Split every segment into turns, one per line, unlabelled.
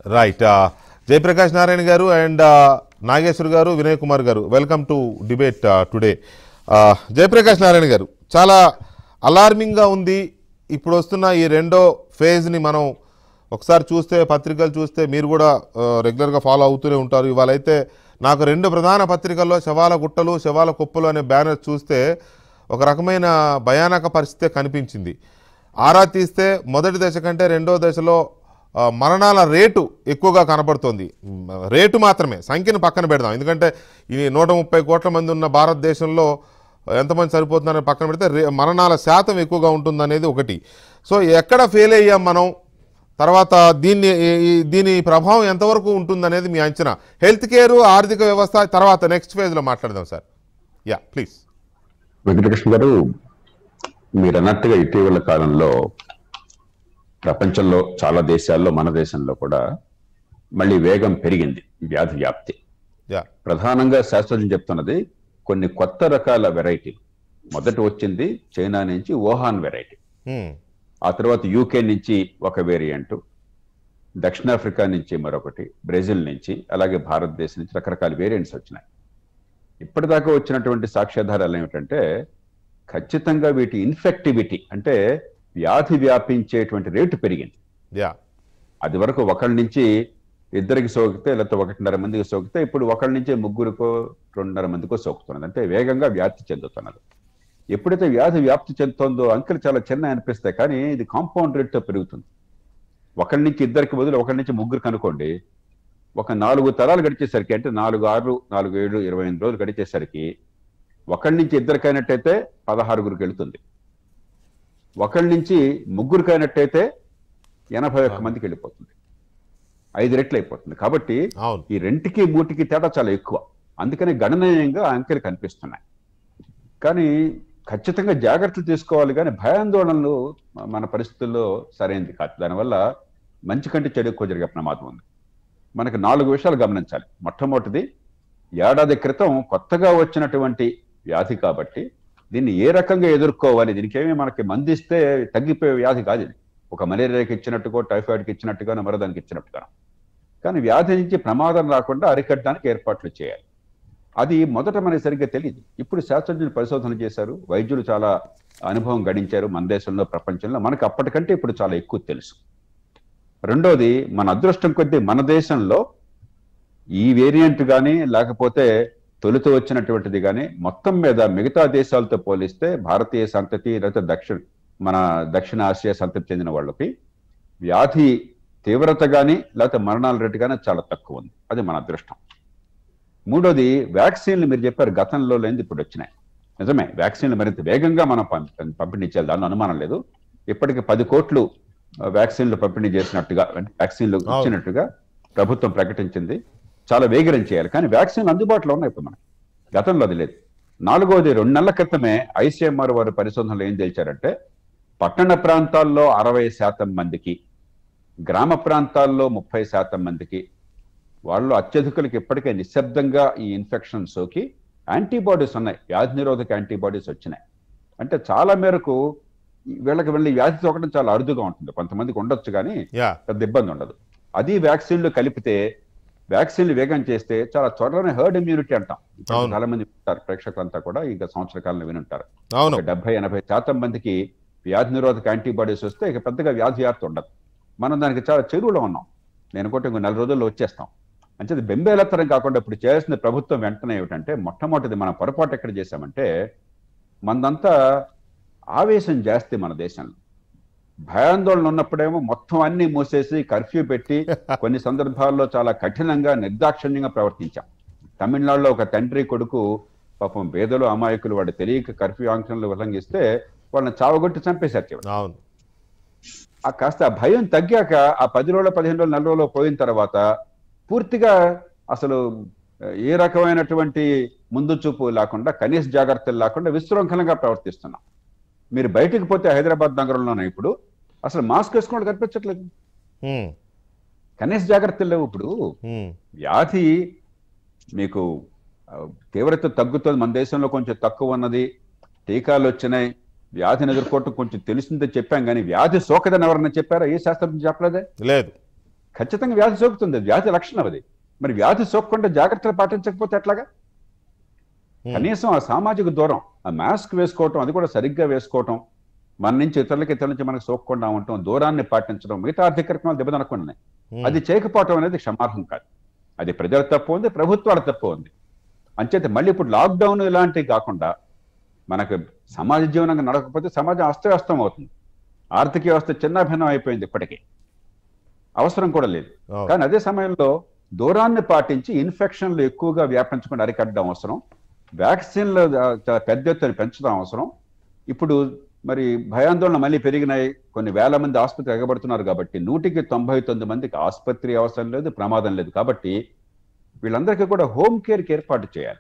Right Jayaprakash Narayana గారు and Nageshwar గారు వినయ్ కుమార్ గారు welcome to debate today Jayaprakash Narayana గారు చాలా అలార్మింగ్గా ఉంది ఇప్పుడు వస్తున్న ఈ రెండో ఫేజ్ని మనం ఒకసారి చూస్తే పత్రికలు చూస్తే మీరు కూడా రెగ్యులర్గా ఫాలో అవుతూనే ఉంటారు ఇవాళ అయితే నాకు రెండు ప్రధాన పత్రికల్లో శవాల గుట్టలు శవాల కుప్పలు అనే బ్యానర్ చూస్తే ఒక రకమైన భయానక పరిస్థితి కనిపించింది ఆరా తీస్తే మొదటి దశ కంటే రెండో దశలో ఆ, మరణాల రేటు ఎక్కువగా కనబడుతోంది మ్, రేటు మాత్రమే సంఖ్యను పక్కన పెడదాం ఎందుకంటే ఈ నూట ముప్పై కోట్ల మంది ఉన్న భారతదేశంలో ఎంతమంది సరిపోతున్నారని పక్కన పెడితే రే మరణాల శాతం ఎక్కువగా ఉంటుందనేది ఒకటి సో ఎక్కడ ఫెయిల్ అయ్యాం మనం తర్వాత దీన్ని ఈ- ఈ- దీని ప్రభావం ఎంతవరకు ఉంటుందనేది మీ అంచనా హెల్త్ కేర్ ఆర్థిక వ్యవస్థ తర్వాత నెక్స్ట్ ఫేజ్లో మాట్లాడదాం సార్ యా ప్లీజ్
వెంకటకృష్ణ గారు మీరు అన్నట్టుగా ఇటీవల కాలంలో ప్రపంచంలో చాలా దేశాల్లో మన దేశంలో కూడా మళ్ళీ వేగం పెరిగింది వ్యాధి వ్యాప్తి
యా
ప్రధానంగా శాస్త్రజ్ఞులు చెప్తున్నది కొన్ని కొత్త రకాల వెరైటీలు మొదట వచ్చింది చైనా నుంచి ఓహాన్ వెరైటీ
హ్మ్.
ఆ తర్వాత యూకే నుంచి ఒక వేరియంట్ దక్షిణాఫ్రికా నుంచి మరొకటి బ్రెజిల్ నుంచి అలాగే భారతదేశం నుంచి రకరకాల వేరియంట్స్ వచ్చినాయి ఇప్పటిదాకా వచ్చినటువంటి సాక్ష్యాధారాలు ఏమిటంటే ఖచ్చితంగా వీటి ఇన్ఫెక్టివిటీ అంటే వ్యాధి వ్యాపించేటువంటి రేటు పెరిగింది
యా
అది వరకు ఒకళ్ళ నుంచి ఇద్దరికి సోకితే లేకపోతే ఒకటిన్నర మందికి సోకితే ఇప్పుడు ఒకళ్ళ నుంచి ముగ్గురికో రెండున్నర మందికో సోకుతున్నది అంటే వేగంగా వ్యాప్తి చెందుతున్నది ఎప్పుడైతే వ్యాధి వ్యాప్తి చెందుతుందో అంకెలు చాలా చిన్న అనిపిస్తాయి కానీ ఇది కాంపౌండ్ రేట్తో పెరుగుతుంది ఒకళ్ళ నుంచి ఇద్దరికి బదులు ఒకళ్ళ నుంచి ముగ్గురికి అనుకోండి ఒక నాలుగు తరాలు గడిచేసరికి అంటే నాలుగు ఆరు నాలుగు ఏడు ఇరవై ఎనిమిది రోజులు గడిచేసరికి ఒకళ్ళ నుంచి ఇద్దరికి అయినట్టయితే పదహారుగురికి వెళుతుంది ఒకళ్ళ నుంచి ముగ్గురికి అయినట్టయితే ఎనభై ఒక్క మందికి వెళ్ళిపోతుంది ఐదు రెట్లు అయిపోతుంది కాబట్టి
అవును
ఈ రెంటికి మూటికి తేడా చాలా ఎక్కువ అందుకని గణనీయంగా ఆ అంకెలు కనిపిస్తున్నాయి కానీ ఖచ్చితంగా జాగ్రత్తలు తీసుకోవాలి కానీ భయాందోళనలు మ- మన పరిస్థితుల్లో సరైనది కాదు దానివల్ల మంచి కంటే చెడు ఎక్కువ జరిగే ప్రమాదం ఉంది మనకు నాలుగు విషయాలు గమనించాలి మొట్టమొదటిది ఏడాది క్రితం కొత్తగా వచ్చినటువంటి వ్యాధి కాబట్టి దీన్ని ఏ రకంగా ఎదుర్కోవాలి దీనికేమీ మనకి మందిస్తే తగ్గిపోయే వ్యాధి కాదు ఇది ఒక మలేరియాకి ఇచ్చినట్టుకో టైఫాయిడ్కి ఇచ్చినట్టుగానో మరో దానికి ఇచ్చినట్టుగానో కానీ వ్యాధి నుంచి ప్రమాదం రాకుండా అరికట్టడానికి ఏర్పాట్లు చేయాలి అది మొదట మనకి సరిగ్గా తెలియదు ఇప్పుడు శాస్త్రజ్ఞులు పరిశోధన చేశారు వైద్యులు చాలా అనుభవం గడించారు మన దేశంలో ప్రపంచంలో మనకు అప్పటికంటే ఇప్పుడు చాలా ఎక్కువ తెలుసు రెండోది మన అదృష్టం కొద్దీ మన దేశంలో ఈ వేరియంట్ కానీ లేకపోతే తొలుత వచ్చినటువంటిది కానీ మొత్తం మీద మిగతా దేశాలతో పోలిస్తే భారతీయ సంతతి లేకపోతే దక్షిణ మన దక్షిణ ఆసియా సంతతి చెందిన వాళ్ళకి వ్యాధి తీవ్రత కానీ లేకపోతే మరణాల రేటు కానీ చాలా తక్కువ ఉంది అది మన అదృష్టం మూడోది వ్యాక్సిన్లు మీరు చెప్పారు గతంలో లేనిది ఇప్పుడు వచ్చినాయి నిజమే వ్యాక్సిన్లు మరింత వేగంగా మనం పంపి పంపిణీ చేయాలి దానిలో అనుమానం లేదు ఇప్పటికి పది కోట్లు ఆ, వ్యాక్సిన్లు పంపిణీ చేసినట్టుగా అంటే వ్యాక్సిన్లు
అవును.
ఇచ్చినట్టుగా ప్రభుత్వం ప్రకటించింది చాలా వేగరం చేయాలి కానీ వ్యాక్సిన్లు అందుబాటులో ఉన్నాయి ఇప్పుడు మనకి గతంలో అది లేదు నాలుగోది రెండు నెలల క్రితమే ఐసీఎంఆర్ వారు పరిశోధనలు ఏం తెలిచారంటే పట్టణ ప్రాంతాల్లో అరవై శాతం మందికి గ్రామ ప్రాంతాల్లో ముప్పై శాతం మందికి వాళ్ళు అత్యధికులకు ఇప్పటికే నిశ్శబ్దంగా ఈ ఇన్ఫెక్షన్ సోకి యాంటీబాడీస్ ఉన్నాయి వ్యాధి నిరోధక యాంటీబాడీస్ వచ్చినాయి అంటే చాలా మేరకు ఈ- వీళ్ళకి వెళ్ళి వ్యాధి సోకడం చాలా అరుదుగా ఉంటుంది కొంతమందికి ఉండొచ్చు కానీ
యా
పెద్ద ఇబ్బంది ఉండదు అది వ్యాక్సిన్లు కలిపితే వ్యాక్సిన్లు వేగం చేస్తే చాలా త్వరలోనే హర్డ్ ఇమ్యూనిటీ అంటాం ఇప్పుడు
అవును.
చాలా మంది ఉంటారు ప్రేక్షకులంతా కూడా ఇక సంవత్సర కాలంలో వినుంటారు
అవును
ఒక డెబ్బై ఎనభై శాతం మందికి వ్యాధి నిరోధక యాంటీబాడీస్ వస్తే ఇక పెద్దగా వ్యాధి వ్యాప్తి ఉండదు మనం దానికి చాలా చెరువులో ఉన్నాం నేను అనుకుంటే ఇంకో నెల రోజుల్లో వచ్చేస్తాం అంటే బెంబేలత్తరం కాకుండా ఇప్పుడు చేయాల్సిన ప్రభుత్వం వెంటనే ఏమిటంటే మొట్టమొదటిది మనం పొరపాటు ఎక్కడ చేశామంటే మనదంతా ఆవేశం జాస్తి మన దేశంలో భయాందోళన ఉన్నప్పుడేమో మొత్తం అన్ని మూసేసి కర్ఫ్యూ పెట్టి కొన్ని సందర్భాల్లో చాలా కఠినంగా నిర్దాక్షిణ్యంగా ప్రవర్తించాం తమిళనాడులో ఒక తండ్రి కొడుకు పాపం పేదలు అమాయకులు వాడు తెలియక కర్ఫ్యూ ఆంక్షలు ఉల్లంఘిస్తే వాళ్ళని చావగొట్టి చంపేశారు చివరికి.
అవును
ఆ కాస్త ఆ భయం తగ్గాక ఆ పది రోజుల పదిహేను రోజులు నెల రోజులు పోయిన తర్వాత పూర్తిగా అసలు ఏ రకమైనటువంటి ముందు చూపు లేకుండా కనీస జాగ్రత్తలు లేకుండా విశృంఖలంగా ప్రవర్తిస్తున్నాం మీరు బయటికి పోతే హైదరాబాద్ నగరంలోనే ఇప్పుడు అసలు మాస్క్ వేసుకోవడం కనిపించట్లేదు
హ్మ్.
కనీస జాగ్రత్తలు లేవు ఇప్పుడు
హ్మ్.
వ్యాధి మీకు ఆ, తీవ్రత తగ్గుతుంది మన దేశంలో కొంచెం తక్కువ ఉన్నది టీకాలు వచ్చినాయి వ్యాధిని ఎదుర్కోవటం కొంచెం తెలిసిందే చెప్పాం కానీ వ్యాధి సోకదని ఎవరన్నా చెప్పారా ఏ శాస్త్రం చెప్పలేదే
లేదు
ఖచ్చితంగా వ్యాధి సోకుతుంది వ్యాధి లక్షణం అది మరి వ్యాధి సోకకుండా జాగ్రత్తలు పాటించకపోతే ఎట్లాగా
Hmm.
కనీసం ఆ సామాజిక దూరం ఆ మాస్క్ వేసుకోవటం అది కూడా సరిగ్గా వేసుకోవటం మన నుంచి ఇతరులకి ఇతరుల నుంచి మనకు సోకకుండా ఉండటం దూరాన్ని పాటించడం మిగతా ఆర్థిక కార్యక్రమాలు దెబ్బతనకుండా
Hmm.
అది చేయకపోవటం అనేది క్షమార్హం కాదు అది ప్రజల తప్పు ఉంది ప్రభుత్వాల తప్పు ఉంది అంచేత మళ్ళీ ఇప్పుడు లాక్డౌన్ ఇలాంటివి కాకుండా మనకు సమాజ జీవనంగా నడకపోతే సమాజం అస్తవ్యస్తం అవుతుంది ఆర్థిక వ్యవస్థ చిన్నాభిన్నం అయిపోయింది ఇప్పటికీ అవసరం కూడా లేదు
అవును.
కానీ అదే సమయంలో దూరాన్ని పాటించి ఇన్ఫెక్షన్లు ఎక్కువగా వ్యాపించకుండా అరికట్టడం అవసరం వ్యాక్సిన్లు ఆ, చాలా పెద్ద ఎత్తున పెంచడం అవసరం ఇప్పుడు మరి భయాందోళన మళ్ళీ పెరిగినాయి కొన్ని వేల మంది ఆసుపత్రి ఎగబడుతున్నారు కాబట్టి నూటికి తొంభై తొమ్మిది మందికి ఆసుపత్రి అవసరం లేదు ప్రమాదం లేదు కాబట్టి వీళ్ళందరికీ కూడా హోమ్ కేర్కి ఏర్పాటు చేయాలి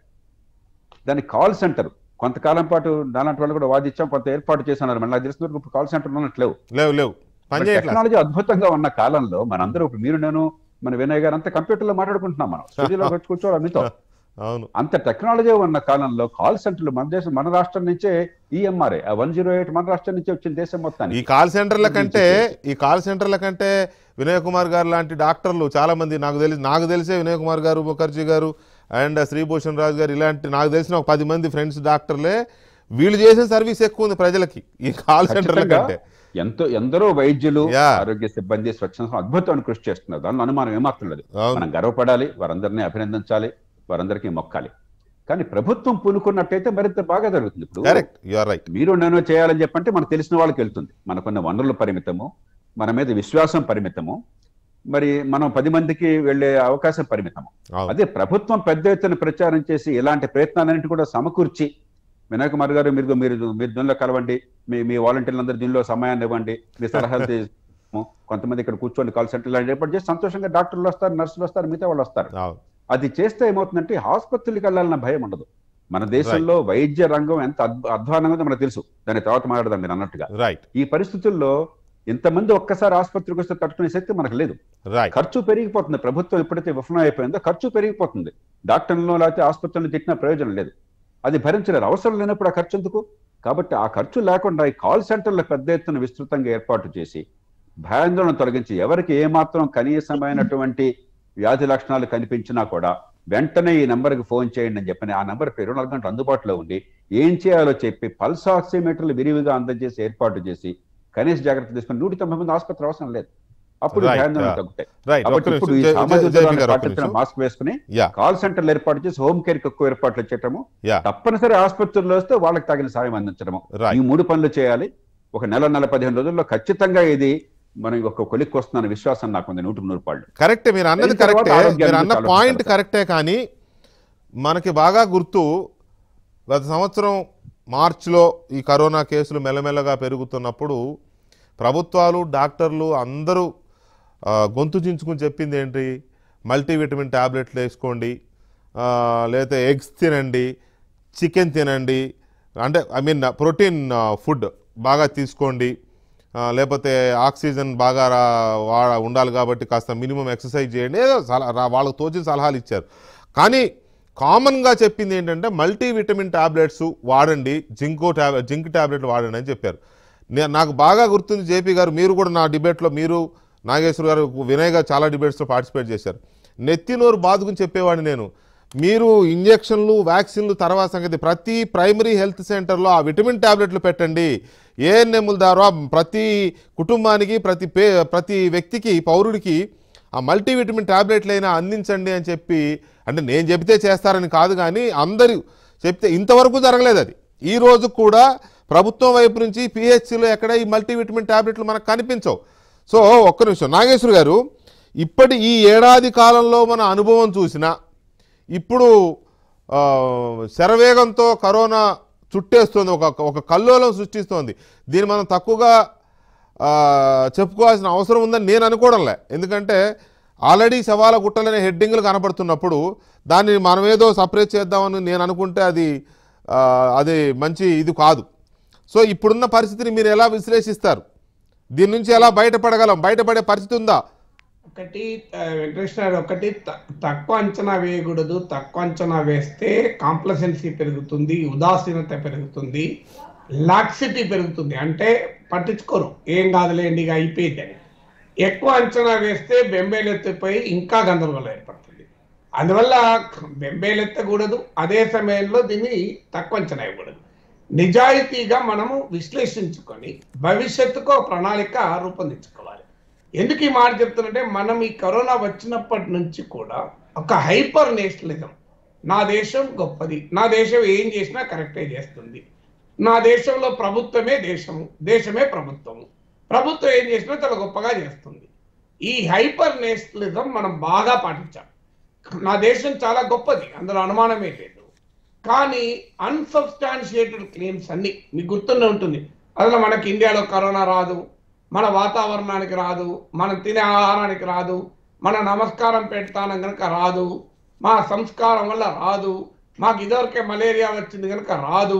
దానికి కాల్ సెంటర్ కొంతకాలం పాటు నాలాంటి వాళ్ళు కూడా వాదించాం కొంత ఏర్పాటు చేస్తున్నారు మళ్ళీ నాకు తెలిసిన వరకు కాల్ సెంటర్ ఉన్నట్లేవు
లేవు లేవు పని చేయట్లేదు
టెక్నాలజీ అద్భుతంగా ఉన్న కాలంలో మనందరూ ఇప్పుడు మీరు నేను మన వినయ్ గారు అంతా కంప్యూటర్ లో మాట్లాడుకుంటున్నాం మనం స్టూడియోలో వచ్చి కూర్చోవాలి మీతో
అవును
అంత టెక్నాలజీ ఉన్న కాలంలో కాల్ సెంటర్లు మన దేశం మన రాష్ట్రం నుంచే ఈఎంఆర్ఏ ఆ వన్ జీరో ఎయిట్ మన రాష్ట్రం నుంచే వచ్చిన దేశం
ఈ
మొత్తానికి
కాల్ సెంటర్ల కంటే ఈ కాల్ సెంటర్ల కంటే వినయ్ కుమార్ గారు లాంటి డాక్టర్లు చాలా మంది నాకు తెలిసి నాకు తెలిసే వినయ్ కుమార్ గారు ముఖర్జీ గారు అండ్ శ్రీభూషణ్ రాజు గారు ఇలాంటి నాకు తెలిసిన ఒక పది మంది ఫ్రెండ్స్ డాక్టర్లే వీళ్ళు చేసే సర్వీస్ ఎక్కువ ఉంది ప్రజలకి ఈ కాల్ సెంటర్ల
ఖచ్చితంగా
కంటే
ఎంతో ఎందరో వైద్యులు
Yeah.
ఆరోగ్య సిబ్బంది స్వచ్ఛ సంస్థలు అద్భుతమైన కృషి చేస్తున్నారు దానిలో అనుమానం ఏమాత్రం లేదు
అవును
మనం గర్వపడాలి వారందరినీ అభినందించాలి వారందరికీ మొక్కాలి కానీ ప్రభుత్వం పూనుకున్నట్టయితే మరింత బాగా జరుగుతుంది ఇప్పుడు
కరెక్ట్ యు ఆర్ రైట్
మీరు నేను చేయాలని చెప్పంటే మనకు తెలిసిన వాళ్ళకి వెళ్తుంది మనకున్న వనరుల పరిమితము మన మీద విశ్వాసం పరిమితము మరి మనం పది మందికి వెళ్ళే అవకాశం పరిమితము
అవును
అదే ప్రభుత్వం పెద్ద ఎత్తున ప్రచారం చేసి ఇలాంటి ప్రయత్నాలన్నింటి కూడా సమకూర్చి వినాయక్ కుమార్ గారు మీరు మీరు మీరు దీనిలో కలవండి మీ మీ వాలంటీర్లందరూ దీనిలో సమయాన్ని ఇవ్వండి మీ సలహాలు తీసుకోము కొంతమంది ఇక్కడ కూర్చోండి కాల్ సెంటర్ ఏర్పాటు చేసి సంతోషంగా డాక్టర్లు వస్తారు నర్సులు వస్తారు మిగతా వాళ్ళు వస్తారు
అవును
అది చేస్తే ఏమవుతుందంటే ఆసుపత్రులకు వెళ్ళాలన్న భయం ఉండదు మన దేశంలో వైద్య రంగం ఎంత అద్భు- అధ్వానంగా ఉందో మనకు తెలుసు దాని తర్వాత మాట్లాడదాం మీరు అన్నట్టుగా
రైట్
ఈ పరిస్థితుల్లో ఇంతమంది ఒక్కసారి ఆసుపత్రికి వస్తే తట్టుకునే శక్తి మనకు లేదు
రైట్
ఖర్చు పెరిగిపోతుంది ప్రభుత్వం ఎప్పుడైతే విఫలం అయిపోయిందో ఖర్చు పెరిగిపోతుంది డాక్టర్లను లేకపోతే ఆసుపత్రులను తిట్టిన ప్రయోజనం లేదు అది భరించలేరు అవసరం లేనప్పుడు ఆ ఖర్చు ఎందుకు కాబట్టి ఆ ఖర్చు లేకుండా ఈ కాల్ సెంటర్లు పెద్ద ఎత్తున విస్తృతంగా ఏర్పాటు చేసి భయాందోళన తొలగించి ఎవరికి ఏమాత్రం కనీసమైనటువంటి వ్యాధి లక్షణాలు కనిపించినా కూడా వెంటనే ఈ నెంబర్కి ఫోన్ చేయండి అని చెప్పని ఆ నెంబర్ ఇరవై నాలుగు గంటలు అందుబాటులో ఉండి ఏం చేయాలో చెప్పి పల్స్ ఆక్సిమీటర్లు విరివిగా అందజేసి ఏర్పాటు చేసి కనీస జాగ్రత్త తీసుకుని నూట తొంభై మంది ఆసుపత్రి అవసరం లేదు అప్పుడు
Right,
భయాందోళన
yeah.
తగ్గుతాయి
రైట్
కాబట్టి
ఒక్క
ఇప్పుడు ఈ
నిమిషం జై-
సామాజిక
జై- జైపీ
దూరాన్ని
గారు ఒక్క
పాటించిన
నిమిషం
మాస్క్ వేసుకుని
యా
కాల్ సెంటర్లు ఏర్పాటు చేసి హోమ్ కేర్ కి ఎక్కువ ఏర్పాట్లు చేయటము
యా
తప్పనిసరి ఆసుపత్రుల్లో వస్తే వాళ్ళకి తగిన సాయం అందించడము ఈ
రైట్
మూడు పనులు చేయాలి ఒక నెల నెల పదిహేను రోజుల్లో ఖచ్చితంగా ఇది మనం ఒక కొలిక్కి వస్తుందన్న విశ్వాసం నాకు ఉంది నూటికి నూరు పాళ్ళు
కరెక్టే మీరు అన్నది
అయిన తర్వాత
కరెక్టే
ఆరోగ్యాన్ని
మీరు అన్న
చాలా
పాయింట్
చూస్తారు.
కరెక్టే కానీ మనకి బాగా గుర్తు గత సంవత్సరం మార్చిలో ఈ కరోనా కేసులు మెల్లమెల్లగా పెరుగుతున్నప్పుడు ప్రభుత్వాలు డాక్టర్లు అందరూ ఆ, గొంతు చించుకుని చెప్పింది ఏంటి మల్టీవిటమిన్ ట్యాబ్లెట్లు వేసుకోండి ఆ, లేకపోతే ఎగ్స్ తినండి చికెన్ తినండి అంటే ఐ మీన్ ప్రోటీన్ ఫుడ్ బాగా తీసుకోండి ఆ, లేకపోతే ఆక్సిజన్ బాగా రా వా ఉండాలి కాబట్టి కాస్త మినిమం ఎక్సర్సైజ్ చేయండి ఏదో సలహా రా- వాళ్ళకు తోచిన సలహాలు ఇచ్చారు కానీ కామన్గా చెప్పింది ఏంటంటే మల్టీ విటమిన్ ట్యాబ్లెట్స్ వాడండి జింకో ట్యాబ్ జింక్ ట్యాబ్లెట్లు వాడండి అని చెప్పారు నే- నాకు బాగా గుర్తుంది జేపీ గారు మీరు కూడా నా డిబేట్లో మీరు నాగేశ్వర్ గారు వినయ్ గారు చాలా డిబేట్స్లో పార్టిసిపేట్ చేశారు నెత్తినోరు బాదుకుని చెప్పేవాడిని నేను మీరు ఇంజెక్షన్లు వ్యాక్సిన్లు తర్వాత సంగతి ప్రతి ప్రైమరీ హెల్త్ సెంటర్లో ఆ విటమిన్ ట్యాబ్లెట్లు పెట్టండి ఏఎన్ఎంల ద్వారా ప్రతి కుటుంబానికి ప్రతి పే ప్రతి వ్యక్తికి పౌరుడికి ఆ మల్టీవిటమిన్ ట్యాబ్లెట్లైనా అందించండి అని చెప్పి అంటే నేను చెబితే చేస్తారని కాదు కానీ అందరూ చెప్తే ఇంతవరకు జరగలేదు అది ఈ రోజు కూడా ప్రభుత్వం వైపు నుంచి పిహెచ్సిలో ఎక్కడ ఈ మల్టీవిటమిన్ ట్యాబ్లెట్లు మనకు కనిపించవు సో ఒక్క నిమిషం నాగేశ్వర్ గారు ఇప్పటి ఈ ఏడాది కాలంలో మన అనుభవం చూసినా ఇప్పుడు ఆ, శరవేగంతో కరోనా చుట్టేస్తుంది ఒక ఒక కల్లోలం సృష్టిస్తోంది దీన్ని మనం తక్కువగా ఆ, చెప్పుకోవాల్సిన అవసరం ఉందని నేను అనుకోవడంలే ఎందుకంటే ఆల్రెడీ శవాల గుట్టలనే హెడ్డింగ్లు కనపడుతున్నప్పుడు దాన్ని మనం ఏదో సపరేట్ చేద్దామని నేను అనుకుంటే అది ఆ, అది మంచి ఇది కాదు సో ఇప్పుడున్న పరిస్థితిని మీరు ఎలా విశ్లేషిస్తారు దీని నుంచి ఎలా బయటపడగలం బయటపడే పరిస్థితి ఉందా
ఒకటి ఆ, వెంకటేశ్వర గారు ఒకటి త- తక్కువ అంచనా వేయకూడదు తక్కువ అంచనా వేస్తే కాంప్లసెన్సీ పెరుగుతుంది ఉదాసీనత పెరుగుతుంది లాక్సిటీ పెరుగుతుంది అంటే పట్టించుకోరు ఏం కాదులేండి ఇక అయిపోయింది అని ఎక్కువ అంచనా వేస్తే బెంబేలెత్తిపోయి ఇంకా గందరగోళం ఏర్పడుతుంది అందువల్ల బెంబేలెత్తకూడదు అదే సమయంలో దీన్ని తక్కువ అంచనా ఇవ్వకూడదు నిజాయితీగా మనము విశ్లేషించుకొని భవిష్యత్తుకు ఒక ప్రణాళిక రూపొందించుకోవాలి ఎందుకు ఈ మాట చెప్తున్నంటే మనం ఈ కరోనా వచ్చినప్పటి నుంచి కూడా ఒక హైపర్ నేషనలిజం నా దేశం గొప్పది నా దేశం ఏం చేసినా కరెక్టే చేస్తుంది నా దేశంలో ప్రభుత్వమే దేశము దేశమే ప్రభుత్వము ప్రభుత్వం ఏం చేసినా చాలా గొప్పగా చేస్తుంది ఈ హైపర్ నేషనలిజం మనం బాగా పాటించాం నా దేశం చాలా గొప్పది అందులో అనుమానమే లేదు కానీ అన్సబ్స్టాన్షియేటెడ్ క్లెయిమ్స్ అన్ని మీకు గుర్తుండే ఉంటుంది అసలు మనకి ఇండియాలో కరోనా రాదు మన వాతావరణానికి రాదు మనం తినే ఆహారానికి రాదు మన నమస్కారం పెడతానం కనుక రాదు మా సంస్కారం వల్ల రాదు మాకు ఇదివరకే మలేరియా వచ్చింది కనుక రాదు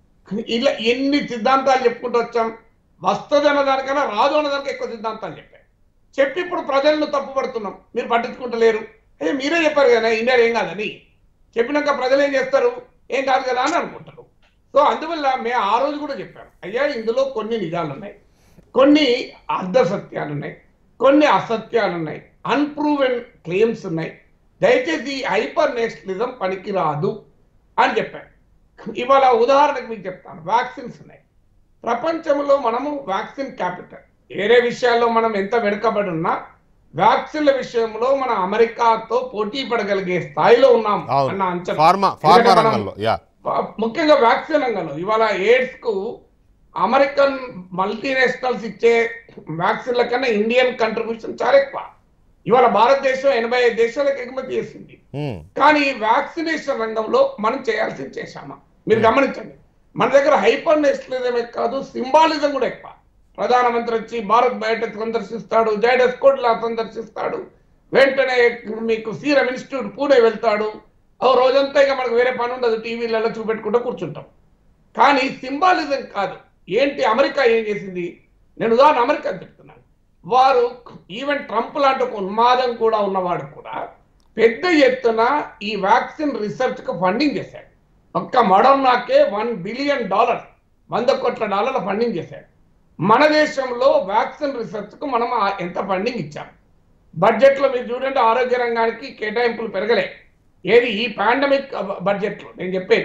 ఇలా ఎన్ని సిద్ధాంతాలు చెప్పుకుంటూ వచ్చాం వస్తుంది అన్నదానికన్నా రాదు అన్నదానికి ఎక్కువ సిద్ధాంతాలు చెప్పాం చెప్పి ఇప్పుడు ప్రజలను తప్పుపడుతున్నాం మీరు పట్టించుకుంటలేరు అదే మీరే చెప్పారు కదా ఇండియా ఏం కాదని చెప్పినాక ప్రజలు ఏం చేస్తారు ఏం కాదు కదా అని అనుకుంటారు సో అందువల్ల మేము ఆ రోజు కూడా చెప్పాం అయ్యా ఇందులో కొన్ని నిజాలు ఉన్నాయి కొన్ని అర్ధ సత్యాలు ఉన్నాయి కొన్ని అసత్యాలు ఉన్నాయి అన్ప్రూవెన్ క్లెయిమ్స్ ఉన్నాయి దయచేసి హైపర్ నేషనలిజం పనికిరాదు అని చెప్పాను ఇవాళ ఉదాహరణకు మీకు చెప్తాను వ్యాక్సిన్స్ ఉన్నాయి ప్రపంచంలో మనము వ్యాక్సిన్ క్యాపిటల్ వేరే విషయాల్లో మనం ఎంత వెనుకబడి ఉన్నా వ్యాక్సిన్ల విషయంలో మన అమెరికాతో పోటీ పడగలిగే స్థాయిలో ఉన్నాం అన్న
అవును
అంచనా
ఫార్మా ఫార్మా
ఎందుకంటే మనం-
రంగంలో యా
ముఖ్యంగా వ్యాక్సిన్ రంగంలో ఇవాళ ఎయిడ్స్ కు అమెరికన్ మల్టీనేషనల్స్ ఇచ్చే వ్యాక్సిన్ల కన్నా ఇండియన్ కంట్రిబ్యూషన్ చాలా ఎక్కువ ఇవాళ భారతదేశం ఎనభై ఐదు దేశాలకు ఎగుమతి చేసింది
ఉమ్,
కానీ వ్యాక్సినేషన్ రంగంలో మనం చేయాల్సింది చేశామా మీరు గమనించండి మన దగ్గర హైపర్ నేషనలిజమే కాదు సింబాలిజం కూడా ఎక్కువ ప్రధానమంత్రి వచ్చి భారత్ బయోటెక్ సందర్శిస్తాడు జైడస్ కోట్లా సందర్శిస్తాడు వెంటనే మీకు సీరం ఇన్స్టిట్యూట్ పూణే వెళ్తాడు ఓ రోజంతా ఇక మనకు వేరే పని ఉండదు టీవీలలో చూపెట్టుకుంటూ కూర్చుంటాం కానీ సింబాలిజం కాదు ఏంటి అమెరికా ఏం చేసింది నేను ఉదాహరణ అమెరికా చెప్తున్నాను వారు ఈవెన్ ట్రంప్ లాంటి ఒక ఉన్మాదం కూడా ఉన్నవాడు కూడా పెద్ద ఎత్తున ఈ వ్యాక్సిన్ రీసెర్చ్ కు ఫండింగ్ చేశాడు ఒక్క మడోనాకే వన్ బిలియన్ డాలర్ వంద కోట్ల డాలర్ల ఫండింగ్ చేశాడు మన దేశంలో వ్యాక్సిన్ రీసెర్చ్ కు మనం ఆ- ఎంత ఫండింగ్ ఇచ్చాం బడ్జెట్ లో మీరు చూడండి ఆరోగ్య రంగానికి కేటాయింపులు పెరగలే ఏది ఈ పాండమిక్ బడ్జెట్ లో నేను చెప్పేది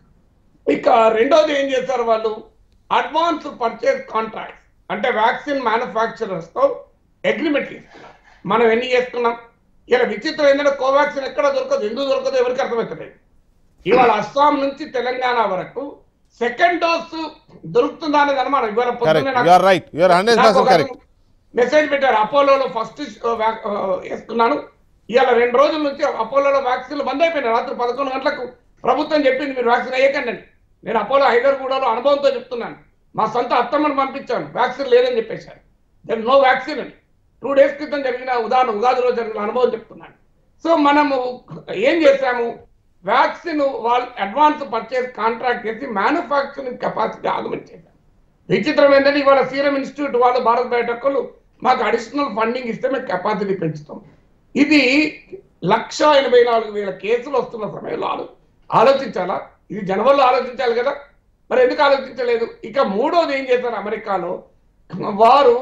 ఇక రెండోది ఏం చేశారు వాళ్ళు అడ్వాన్స్ పర్చేస్ కాంట్రాక్ట్స్ అంటే వ్యాక్సిన్ మ్యానుఫ్యాక్చరర్స్ తో అగ్రిమెంట్ తీసుకున్నారు మనం ఎన్ని చేసుకున్నాం ఇలా విచిత్రం ఏంటంటే కోవాక్సిన్ ఎక్కడ దొరకదు ఎందుకు దొరకదు ఎవరికి అర్థమవుతలేదు ఇవాళ అస్సాం నుంచి తెలంగాణ వరకు సెకండ్ డోస్ దొరుకుతుందా అనేది అనుమానం ఇవాళ పొద్దున్నే
కరెక్ట్
నాకు-
you are right you are hundred
నాకు
పర్సెంట్
ఒక
కరెక్ట్
మెసేజ్ పెట్టారు అపోలోలో ఫస్ట్ వేసుకున్నాను ఇవాళ రెండు రోజుల నుంచి అపోలోలో వ్యాక్సిన్లు బంద్ అయిపోయినాయి రాత్రి పదకొండు గంటలకు ప్రభుత్వం చెప్పింది మీరు వ్యాక్సిన్ వేయకండి అని నేను అపోలో హైదర్గూడలో అనుభవంతో చెప్తున్నాను మా సొంత అత్తమ్మని పంపించాను వ్యాక్సిన్ లేదని చెప్పేశారు దెన్ నో వ్యాక్సిన్ అని టూ డేస్ క్రితం జరిగిన ఉదాహరణ ఉగాది రోజు జరిగిన అనుభవం చెప్తున్నాను సో మనము ఏం చేశాము వ్యాక్సిన్ వాళ్ళు అడ్వాన్స్ పర్చేస్ కాంట్రాక్ట్ చేసి మ్యానుఫ్యాక్చరింగ్ కెపాసిటీ ఆగ్మెంట్ చేశాం విచిత్రం ఏంటంటే ఇవాళ సీరం ఇన్స్టిట్యూట్ వాళ్ళు భారత్ బయోటెక్ వాళ్ళు మాకు అడిషనల్ ఫండింగ్ ఇస్తే మేము కెపాసిటీ పెంచుతాం ఇది లక్ష ఎనభై నాలుగు వేల కేసులు వస్తున్న సమయంలో ఆలో ఆలోచించాలా ఇది జనవరిలో ఆలోచించాలి కదా మరి ఎందుకు ఆలోచించలేదు ఇక మూడోది ఏం చేశారు అమెరికాలో వారు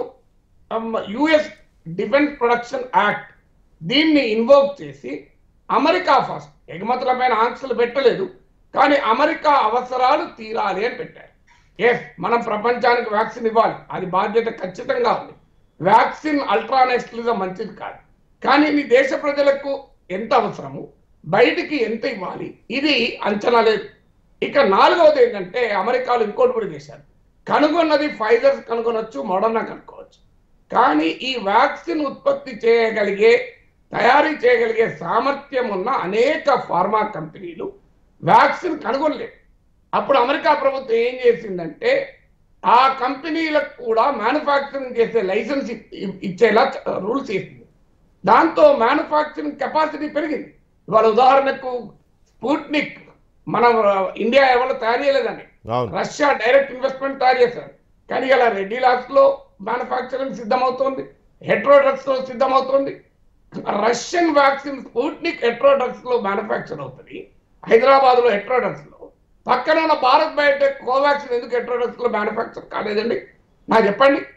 యుఎస్ డిఫెన్స్ ప్రొడక్షన్ యాక్ట్ దీన్ని ఇన్వోక్ చేసి అమెరికా ఫస్ట్ ఎగుమతులపైన ఆంక్షలు పెట్టలేదు కానీ అమెరికా అవసరాలు తీరాలి అని పెట్టారు ఎస్ మనం ప్రపంచానికి వ్యాక్సిన్ ఇవ్వాలి అది బాధ్యత ఖచ్చితంగా ఉంది వ్యాక్సిన్ అల్ట్రానెస్టలిజం మంచిది కాదు కానీ నీ దేశ ప్రజలకు ఎంత అవసరము బయటికి ఎంత ఇవ్వాలి ఇది అంచనా లేదు ఇక నాలుగవది ఏంటంటే అమెరికాలో ఇంకోటి కూడా చేశారు కనుగొన్నది ఫైజర్ కనుగొనొచ్చు మోడర్నా కనుక్కోవచ్చు కానీ ఈ వ్యాక్సిన్ ఉత్పత్తి చేయగలిగే తయారీ చేయగలిగే సామర్థ్యం ఉన్న అనేక ఫార్మా కంపెనీలు వ్యాక్సిన్ కనుగొనలేదు అప్పుడు అమెరికా ప్రభుత్వం ఏం చేసిందంటే ఆ కంపెనీలకు కూడా మ్యానుఫ్యాక్చరింగ్ చేసే లైసెన్స్ ఇ- ఇచ్చేలా రూల్స్ చేసింది దాంతో మ్యానుఫ్యాక్చరింగ్ కెపాసిటీ పెరిగింది ఇవాళ ఉదాహరణకు స్పూట్నిక్ మన ఇండియా ఎవరు తయారు చేయలేదండి
అవును
రష్యా డైరెక్ట్ ఇన్వెస్ట్మెంట్ తయారు చేశారు కానీ ఇలా రెడ్డి లాక్స్ లో మ్యానుఫ్యాక్చరింగ్ సిద్ధమవుతోంది హెట్రోడ్రగ్స్ లో సిద్ధమవుతోంది రష్యన్ వ్యాక్సిన్ స్పూట్నిక్ హెట్రోడ్రగ్స్ లో మ్యానుఫ్యాక్చర్ అవుతుంది హైదరాబాద్ లో హెట్రోడ్రగ్స్ లో పక్కన ఉన్న భారత్ బయోటెక్ కోవాక్సిన్ ఎందుకు హెట్రోడ్రగ్స్ లో మ్యానుఫ్యాక్చర్ కాలేదండి నాకు చెప్పండి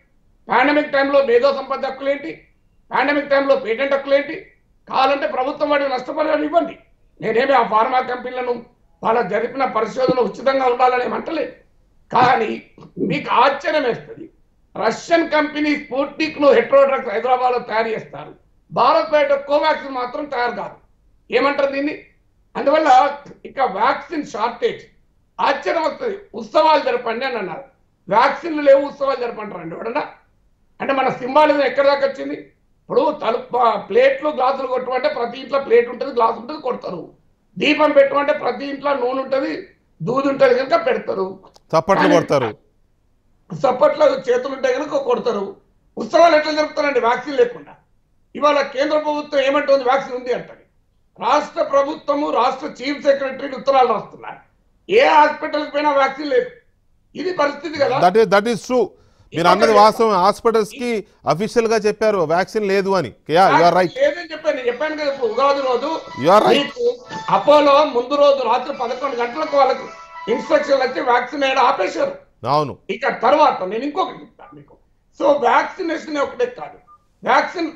పాండమిక్ టైంలో మేధో సంపత్తి హక్కులు ఏంటి పాండమిక్ టైంలో పేటెంట్ హక్కులు ఏంటి కావాలంటే ప్రభుత్వం వాటికి నష్టపరిహారం ఇవ్వండి నేనేమి ఆ ఫార్మా కంపెనీలను వాళ్ళ జరిపిన పరిశోధన ఉచితంగా ఉండాలని ఏమంటలేదు కానీ మీకు ఆశ్చర్యం వేస్తుంది రష్యన్ కంపెనీ స్పూట్నిక్ ను హెట్రో డ్రగ్స్ హైదరాబాద్ లో తయారు చేస్తారు భారత్ బయట కోవాక్సిన్ మాత్రం తయారు కాదు ఏమంటారు దీన్ని అందువల్ల ఇక వ్యాక్సిన్ షార్టేజ్ ఆశ్చర్యం వస్తుంది ఉత్సవాలు జరపండి అని అన్నారు వ్యాక్సిన్లు లేవు ఉత్సవాలు జరపంటారండి ఎవడన్నా అంటే మన సింబాలిజం ఎక్కడి దాకా వచ్చింది ఇప్పుడు తలుపు ప్లేట్లు గ్లాసులు కొట్టమంటే ప్రతి ఇంట్లో ప్లేట్ ఉంటుంది గ్లాస్ ఉంటుంది కొడతారు దీపం పెట్టమంటే ప్రతి ఇంట్లో నూనె ఉంటుంది దూది ఉంటుంది కనుక పెడతారు
చప్పట్లు కొడతారు
సప్పట్లో చేతులు ఉంటే కనుక కొడతారు ఉత్సవాలు ఎట్లా జరుపుతారండి వ్యాక్సిన్ లేకుండా ఇవాళ కేంద్ర ప్రభుత్వం ఏమంటుంది వ్యాక్సిన్ ఉంది అంటది రాష్ట్ర ప్రభుత్వము రాష్ట్ర చీఫ్ సెక్రటరీ ఉత్తరాలు రాస్తున్నారు ఏ హాస్పిటల్కి పోయినా వ్యాక్సిన్ లేదు ఇది పరిస్థితి కదా
that is that is true మీరు అన్నది వాస్తవం హాస్పిటల్స్ కి అఫీషియల్ గా చెప్పారు వ్యాక్సిన్ లేదు అని యా యు ఆర్ రైట్
లేదని చెప్పాను నేను చెప్పాను కదా ఇప్పుడు ఉగాది రోజు
You are right.
మీకు అపోలో ముందు రోజు రాత్రి పదకొండు గంటలకు వాళ్ళకు ఇన్స్ట్రక్షన్ వచ్చి వ్యాక్సిన్ వేయడం ఆపేశారు
అవును
ఇక తర్వాత నేను ఇంకొకటి చెప్తాను మీకు సో వ్యాక్సినేషన్ ఒకటే కాదు వ్యాక్సిన్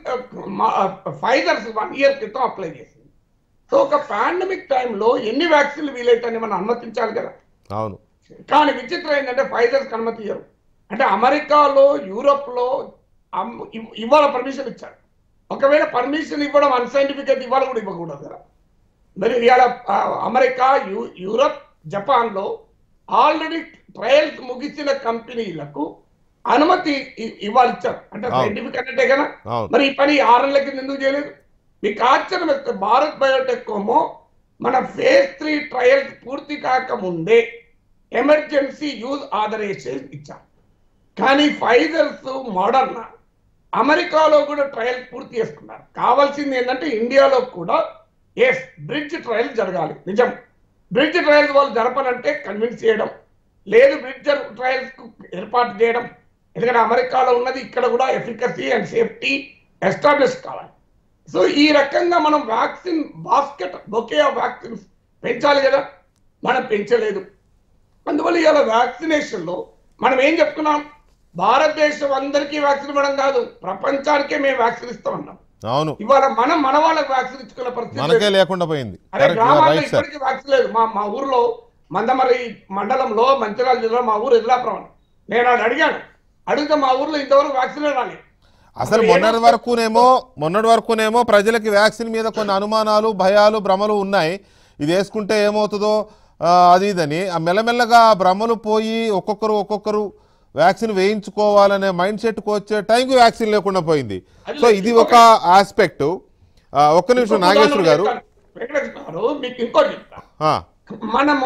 ఫైజర్స్ వన్ ఇయర్ క్రితం అప్లై చేసింది సో ఒక పాండమిక్ టైంలో ఎన్ని వ్యాక్సిన్లు వీలైతే మనం అనుమతించాలి కదా
అవును
కానీ విచిత్రం ఏంటంటే ఫైజర్స్ అనుమతి ఇయ్యరు అంటే అమెరికాలో యూరోప్లో అమ్- ఇవ్- ఇవాళ పర్మిషన్ ఇచ్చారు ఒకవేళ పర్మిషన్ ఇవ్వడం అన్సైంటిఫిక్ అయితే ఇవాళ కూడా ఇవ్వకూడదు కదా మరి ఇవాళ ఆ, అమెరికా యూ యూరప్ జపాన్లో ఆల్రెడీ ట్రయల్స్ ముగిసిన కంపెనీలకు అనుమతి ఇ- ఇవ్వాలి ఇచ్చారు అంటే
అవును.
సైంటిఫిక్ అంటే కదా
అవును
మరి ఈ పని ఆరేళ్ల కింద ఎందుకు చేయలేదు మీకు ఆశ్చర్యం వేస్తే భారత్ బయోటెక్ ఏమో మన ఫేజ్ త్రీ ట్రయల్స్ పూర్తి కాకముందే ఎమర్జెన్సీ యూజ్ ఆథరైజేషన్ ఇచ్చాం కానీ ఫైజర్స్ మోడర్న్ అమెరికాలో కూడా ట్రయల్ పూర్తి చేసుకున్నారు కావాల్సింది ఏంటంటే ఇండియాలో కూడా ఎస్ బ్రిడ్జ్ ట్రయల్ జరగాలి నిజం బ్రిడ్జ్ ట్రయల్స్ వాళ్ళు జరపాలంటే కన్విన్స్ చేయడం లేదు బ్రిడ్జ్ ట్రయల్స్ ఏర్పాటు చేయడం ఎందుకంటే అమెరికాలో ఉన్నది ఇక్కడ కూడా ఎఫికసీ అండ్ సేఫ్టీ ఎస్టాబ్లిష్ కావాలి సో ఈ రకంగా మనం vaccine basket bouquet of vaccines పెంచాలి కదా మనం పెంచలేదు అందువల్ల ఇవాళ వ్యాక్సినేషన్ లో మనం ఏం చెప్తున్నాం భారతదేశం అందరికీ వ్యాక్సిన్ ఇవ్వడం కాదు ప్రపంచానికే మేము వ్యాక్సిన్ ఇస్తామన్నాం
అవును
ఇవాళ మనం మన వాళ్ళకి వ్యాక్సిన్ ఇచ్చుకున్న పరిస్థితి
మనకే
లేదు.
లేకుండా పోయింది
అరే
కరెక్ట్
గ్రామాల్లో
రైట్ సార్
ఇప్పటికీ వ్యాక్సిన్ లేదు మా మా ఊర్లో మందమరి మండలంలో మంచిర్యాల జిల్లా మా ఊరు ఎల్లాపురం నేను ఆడ అడిగాను అడిగితే మా ఊర్లో ఇంతవరకు వ్యాక్సిన్ రాలేదు
అసలు మొన్నటి వరకునేమో మొన్నటి వరకునేమో ప్రజలకి వ్యాక్సిన్ మీద కొన్ని అనుమానాలు భయాలు భ్రమలు ఉన్నాయి ఇది వేసుకుంటే ఏమవుతుందో ఆ, అది ఇదని ఆ మెల్లమెల్లగా ఆ భ్రమలు పోయి ఒక్కొక్కరు ఒక్కొక్కరు వ్యాక్సిన్ వేయించుకోవాలనే మైండ్ సెట్కి వచ్చే టైంకి వ్యాక్సిన్ లేకుండా పోయింది సో ఇది ఒక ఆస్పెక్ట్ ఒక్క నిమిషం నాగేశ్వర్ గారు
వెంకటేశ్వర గారు మీకు ఇంకోటి చెప్తా
ఆ,
మనము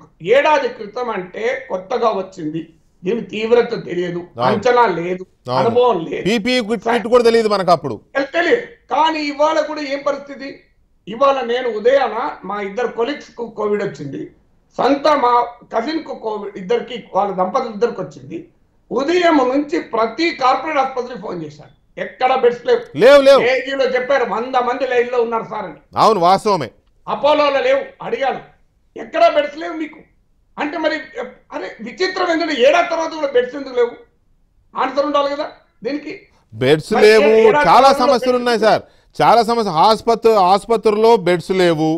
ఏడాది క్రితం అంటే కొత్తగా వచ్చింది దీని తీవ్రత తెలియదు
అవును.
అంచనా లేదు
అవును.
అనుభవం లేదు
పీపీ కిట్ కిట్ కూడా తెలియదు మనకు అప్పుడు
తెల్- తెలియదు కానీ ఇవాళ కూడా ఏం పరిస్థితి ఇవాళ నేను ఉదయాన మా ఇద్దరు కొలీగ్స్ కు కోవిడ్ వచ్చింది సొంత మా కజిన్ కు కోవిడ్ ఇద్దరికి వాళ్ళ దంపతులు ఇద్దరికి వచ్చింది ఉదయం నుంచి ప్రతి కార్పొరేట్ ఆసుపత్రికి ఫోన్ చేశాను ఎక్కడ బెడ్స్ లేవు
లేవు లేవు
ఏజీలో చెప్పారు వంద మంది లైన్ లో ఉన్నారు సార్ అని
అవును వాస్తవమే
అపోలోలో లేవు అడిగాను ఎక్కడా బెడ్స్ లేవు మీకు అంటే మరి అరే విచిత్రం ఏంటంటే ఏడాది తర్వాత కూడా బెడ్స్ ఎందుకు లేవు ఆన్సర్ ఉండాలి కదా దీనికి
బెడ్స్
మరి
లేవు
ఏ- ఏ
చాలా
రాష్ట్రంలో
సమస్యలు
బెడ్స్
ఉన్నాయి సార్ చాలా సమస్య ఆసుపత్రి ఆసుపత్రుల్లో బెడ్స్ లేవు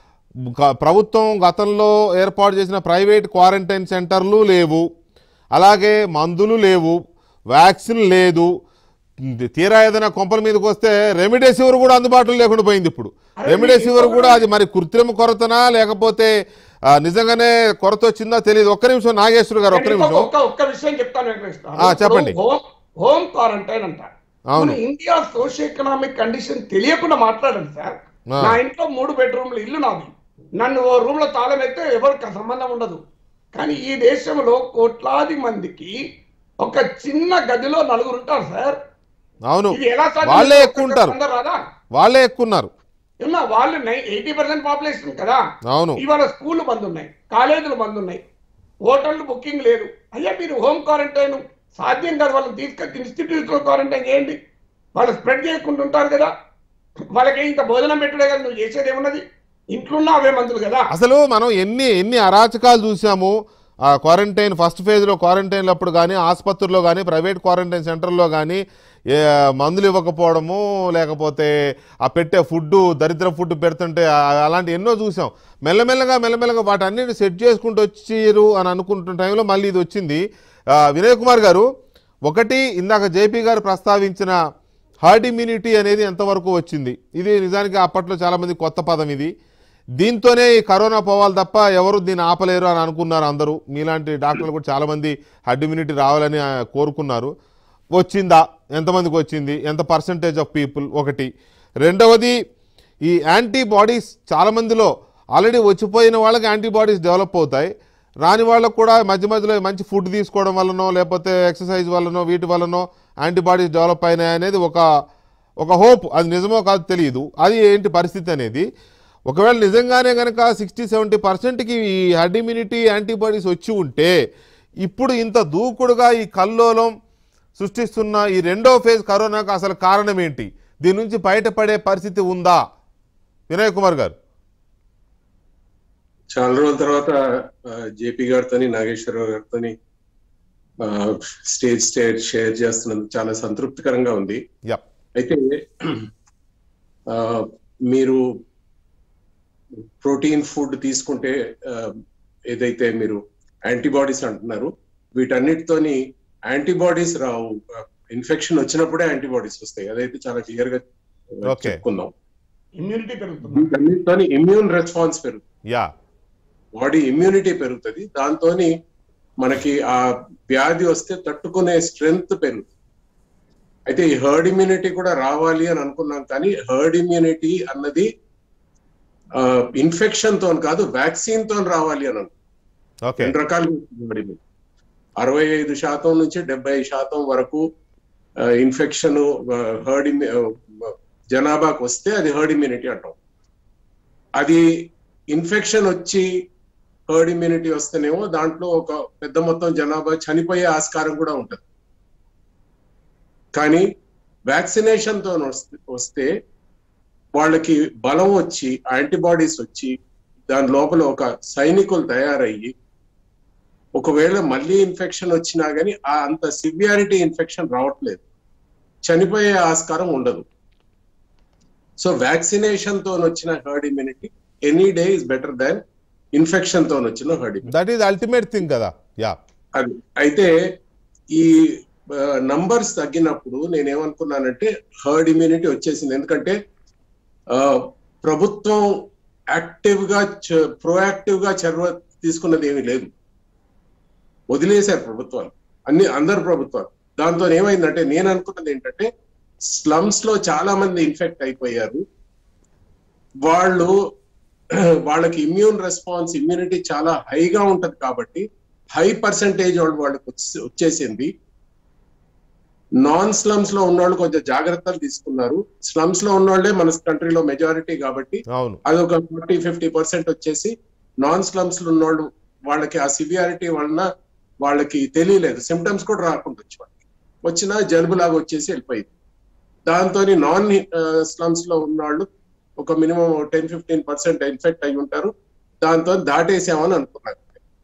గ- ప్రభుత్వం గతంలో ఏర్పాటు చేసిన ప్రైవేట్ క్వారంటైన్ సెంటర్లు లేవు అలాగే మందులు లేవు వ్యాక్సిన్ లేదు తీరా ఏదైనా కొంపల మీదకి వస్తే రెమిడెసివిర్ కూడా అందుబాటులో లేకుండా పోయింది ఇప్పుడు
అరే
రెమిడెసివిర్
మీకు
కూడా అది మరి కృత్రిమ కొరతనా లేకపోతే ఆ, నిజంగానే కొరత వచ్చిందా తెలియదు ఒక్క నిమిషం నాగేశ్వర్ గారు ఒక్క
నేను
నిమిషం
ఒక్క ఒక్క విషయం చెప్తాను వెంకటేశ్వర గారు.
ఆ, చెప్పండి.
ఇప్పుడు హోమ్ హోమ్ క్వారంటైన్ అంటారు
అవును.
మన ఇండియా సోషియో ఎకనామిక్ కండిషన్ తెలియకుండా మాట్లాడండి సార్
ఆ.
నా ఇంట్లో మూడు బెడ్రూమ్లు ఇల్లు నాది నన్ను ఓ రూమ్ లో తాళం అయితే ఎవరికి సంబంధం ఉండదు కానీ ఈ దేశంలో కోట్లాది మందికి ఒక చిన్న గదిలో నలుగురు ఉంటారు సార్
అవును
ఇది ఎలా సాధ్యం?
వాళ్ళే
ఒక్క
ఎక్కువ ఉంటారు
అందరు రాదా
వాళ్ళే ఎక్కువ ఉన్నారు
ఉన్నా వాళ్ళు ఎయిటీ పర్సెంట్ పాపులేషన్ కదా
అవును
ఇవాళ స్కూళ్ళు బంద్ ఉన్నాయి కాలేజీలు బంద్ ఉన్నాయి హోటళ్ళు బుకింగ్ లేదు అయ్యా మీరు హోమ్ క్వారంటైన్ సాధ్యం కాదు వాళ్ళని తీసుకొచ్చి ఇన్స్టిట్యూట్లో క్వారంటైన్ చేయండి వాళ్ళు స్ప్రెడ్ చేయకుండా ఉంటారు కదా వాళ్ళకి ఇంత భోజనం పెట్టడే కదా నువ్వు చేసేది ఏమున్నది ఇంట్లో ఉన్న అవే మందులు కదా
అసలు మనం ఎన్ని ఎన్ని అరాచకాలు చూసాము ఆ క్వారంటైన్ ఫస్ట్ ఫేజ్లో క్వారంటైన్ అప్పుడు కానీ ఆసుపత్రిలో కానీ ప్రైవేట్ క్వారంటైన్ సెంటర్లో కానీ ఏ మందులు ఇవ్వకపోవడము లేకపోతే ఆ పెట్టే ఫుడ్ దరిద్ర ఫుడ్ పెడుతుంటే ఆ- అలాంటి ఎన్నో చూసాం మెల్లమెల్లగా మెల్లమెల్లగా వాటన్నిటి సెట్ చేసుకుంటూ వచ్చారు అని అనుకుంటున్న టైంలో మళ్ళీ ఇది వచ్చింది ఆ, వినయ్ కుమార్ గారు ఒకటి ఇందాక జేపీ గారు ప్రస్తావించిన హర్డ్ ఇమ్యూనిటీ అనేది ఎంతవరకు వచ్చింది ఇది నిజానికి అప్పట్లో చాలామంది కొత్త పదం ఇది దీంతోనే ఈ కరోనా పోవాలి తప్ప ఎవరు దీన్ని ఆపలేరు అని అనుకున్నారు అందరూ మీలాంటి డాక్టర్లు కూడా చాలామంది హర్డ్ ఇమ్యూనిటీ రావాలని ఆ, కోరుకున్నారు వచ్చిందా ఎంతమందికి వచ్చింది ఎంత పర్సంటేజ్ ఆఫ్ పీపుల్ ఒకటి రెండవది ఈ యాంటీబాడీస్ చాలామందిలో ఆల్రెడీ వచ్చిపోయిన వాళ్ళకి యాంటీబాడీస్ డెవలప్ అవుతాయి రాని వాళ్ళకు కూడా మధ్య మధ్యలో మంచి ఫుడ్ తీసుకోవడం వల్లనో లేకపోతే ఎక్సర్సైజ్ వల్లనో వీటి వల్లనో యాంటీబాడీస్ డెవలప్ అయినాయి అనేది ఒక ఒక హోప్ అది నిజమో కాదు తెలియదు అది ఏంటి పరిస్థితి అనేది ఒకవేళ నిజంగానే కనుక సిక్స్టీ సెవెంటీ పర్సెంట్కి ఈ హర్డ్ ఇమ్యూనిటీ యాంటీబాడీస్ వచ్చి ఉంటే ఇప్పుడు ఇంత దూకుడుగా ఈ కల్లోలం సృష్టిస్తున్న ఈ రెండో ఫేజ్ కరోనాకు అసలు కారణం ఏంటి దీని నుంచి బయటపడే పరిస్థితి ఉందా వినయ్ కుమార్ గారు
చాలా రోజుల తర్వాత జేపీ గారితోని నాగేశ్వరరావు గారితోని ఆ, స్టేజ్ స్టేజ్ షేర్ చేస్తున్నందుకు చాలా సంతృప్తికరంగా ఉంది
యా
అయితే ఆ, మీరు ప్రోటీన్ ఫుడ్ తీసుకుంటే ఆ, ఏదైతే మీరు యాంటీబాడీస్ అంటున్నారు వీటన్నిటితోని యాంటీబాడీస్ రావు ఇన్ఫెక్షన్ వచ్చినప్పుడే యాంటీబాడీస్ వస్తాయి అదైతే చాలా క్లియర్ గా ఆ,
Okay.
చెప్పుకుందాం
ఇమ్యూనిటీ పెరుగుతుంది
వీటన్నిటితోని ఇమ్యూన్ రెస్పాన్స్ పెరుగుతుంది
యా
బాడీ ఇమ్యూనిటీ పెరుగుతుంది దాంతోని మనకి ఆ వ్యాధి వస్తే తట్టుకునే స్ట్రెంగ్త్ పెరుగుతుంది అయితే ఈ హర్డ్ ఇమ్యూనిటీ కూడా రావాలి అని అనుకున్నాం కానీ హర్డ్ ఇమ్యూనిటీ అన్నది ఇన్ఫెక్షన్ తో కాదు వ్యాక్సిన్ తో రావాలి అని అనుకున్నాం.
ఓకే
రెండు రకాలుగా హర్డ్ ఇమ్యూనిటీ అరవై ఐదు శాతం నుంచి డెబ్బై శాతం వరకు ఇన్ఫెక్షన్ హర్డ్ జనాభాకు వస్తే అది హర్డ్ ఇమ్యూనిటీ అంటాం అది ఇన్ఫెక్షన్ వచ్చి హర్డ్ ఇమ్యూనిటీ వస్తేనేమో దాంట్లో ఒక పెద్ద మొత్తం జనాభా చనిపోయే ఆస్కారం కూడా ఉంటుంది కానీ వ్యాక్సినేషన్ తో వస్తే- వస్తే వాళ్ళకి బలం వచ్చి యాంటీబాడీస్ వచ్చి దాని లోపల ఒక సైనికులు తయారయ్యి ఒకవేళ మళ్ళీ ఇన్ఫెక్షన్ వచ్చినా గానీ ఆ అంత సివియారిటీ ఇన్ఫెక్షన్ రావట్లేదు చనిపోయే ఆస్కారం ఉండదు సో వ్యాక్సినేషన్ తో వచ్చిన herd immunity any day is better than infection తో వచ్చిన herd immunity
that is ultimate thing కదా యా
అది అయితే ఈ నంబర్స్ తగ్గినప్పుడు నేనేమనుకున్నానంటే హర్డ్ ఇమ్యూనిటీ వచ్చేసింది ఎందుకంటే ఆ, ప్రభుత్వం యాక్టివ్ గా ప్రోయాక్టివ్ గా చర్య తీసుకున్నది ఏమీ లేదు వదిలేశారు ప్రభుత్వాలు అన్ని అందరు ప్రభుత్వాలు దాంతో ఏమైందంటే నేను అనుకున్నది ఏంటంటే స్లమ్స్ లో చాలా మంది ఇన్ఫెక్ట్ అయిపోయారు వాళ్ళు వాళ్ళకి ఇమ్యూన్ రెస్పాన్స్ ఇమ్యూనిటీ చాలా హైగా ఉంటది కాబట్టి హై పర్సంటేజ్ వాళ్ళు వాళ్ళకి వచ్చి- వచ్చేసింది నాన్ స్లమ్స్ లో ఉన్నవాళ్ళు కొంచెం జాగ్రత్తలు తీసుకున్నారు స్లమ్స్ లో ఉన్నవాళ్ళే మన కంట్రీలో మెజారిటీ కాబట్టి
అవును
అదొక ఫార్టీ ఫిఫ్టీ పర్సెంట్ వచ్చేసి నాన్ స్లమ్స్ లో ఉన్నోళ్ళు వాళ్ళకి ఆ సివియారిటీ వలన వాళ్ళకి తెలియలేదు సిమ్టమ్స్ కూడా రాకుండా వచ్చి వాళ్ళకి వచ్చినా జలుబు లాగా వచ్చేసి వెళ్ళిపోయింది దాంతో నాన్ స్లమ్స్ లో ఉన్నవాళ్ళు ఒక minimum ten fifteen percent infect అయి ఉంటారు దాంతో దాటేసామని అనుకున్నారు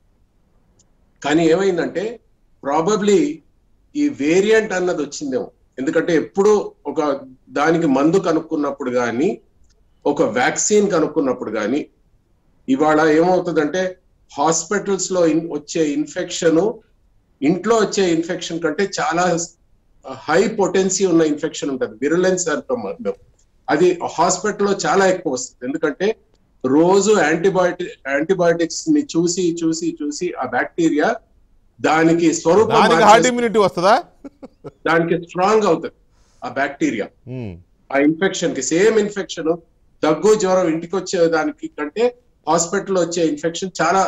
కానీ ఏమైందంటే ప్రాబబ్లీ ఈ వేరియంట్ అన్నది వచ్చిందేమో ఎందుకంటే ఎప్పుడు ఒక దానికి మందు కనుక్కున్నప్పుడు కానీ ఒక వ్యాక్సిన్ కనుక్కున్నప్పుడు కానీ ఇవాళ ఏమవుతుందంటే హాస్పిటల్స్ లో ఇన్- వచ్చే ఇన్ఫెక్షన్ ఇంట్లో వచ్చే ఇన్ఫెక్షన్ కంటే చాలా హై పొటెన్సీ ఉన్న ఇన్ఫెక్షన్ ఉంటుంది విరులెన్స్ అంటాం మనం అది హాస్పిటల్లో చాలా ఎక్కువ వస్తుంది ఎందుకంటే రోజు యాంటీబయాటిక్ యాంటీబయాటిక్స్ ని చూసి చూసి చూసి ఆ బ్యాక్టీరియా దానికి స్వరూపం
దానికి హార్డ్
మార్చేసి-
ఇమ్యూనిటీ వస్తుందా
దానికి స్ట్రాంగ్ అవుతుంది ఆ బ్యాక్టీరియా
ఉమ్,
ఆ ఇన్ఫెక్షన్ కి సేమ్ ఇన్ఫెక్షన్ దగ్గు జ్వరం ఇంటికి వచ్చే దానికి కంటే హాస్పిటల్ వచ్చే ఇన్ఫెక్షన్ చాలా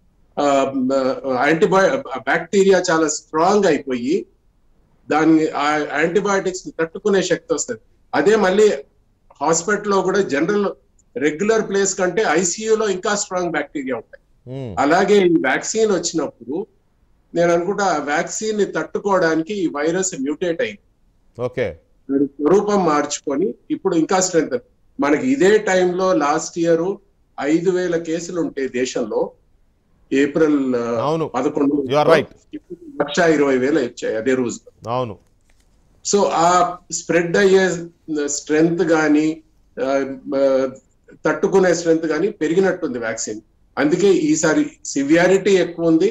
యాంటీబయో బ్యాక్టీరియా చాలా స్ట్రాంగ్ అయిపోయి దాని ఆ యాంటీబయాటిక్స్ తట్టుకునే శక్తి వస్తుంది అదే మళ్ళీ హాస్పిటల్లో కూడా జనరల్ రెగ్యులర్ ప్లేస్ కంటే ఐసీయూలో ఇంకా స్ట్రాంగ్ బ్యాక్టీరియా ఉంటాయి
ఉమ్,
అలాగే ఈ వ్యాక్సిన్ వచ్చినప్పుడు నేను అనుకుంటా ఆ వ్యాక్సిన్ ని తట్టుకోవడానికి ఈ వైరస్ మ్యూటేట్ అయింది
ఓకే
వీడి స్వరూపం మార్చుకొని ఇప్పుడు ఇంకా స్ట్రెంత్ మనకి ఇదే టైంలో లాస్ట్ ఇయర్ ఐదు వేల కేసులు ఉంటే దేశంలో ఏప్రిల్ ఆ,
అవును.
పదకొండు
You are right.
ఇప్పుడు లక్ష ఇరవై వేలు వచ్చాయి అదే రోజు
అవును
సో ఆ స్ప్రెడ్ అయ్యే స్ట్రెంగ్త్ కానీ తట్టుకునే స్ట్రెంగ్త్ కానీ పెరిగినట్టుంది వ్యాక్సిన్ అందుకే ఈసారి సివియారిటీ ఎక్కువ ఉంది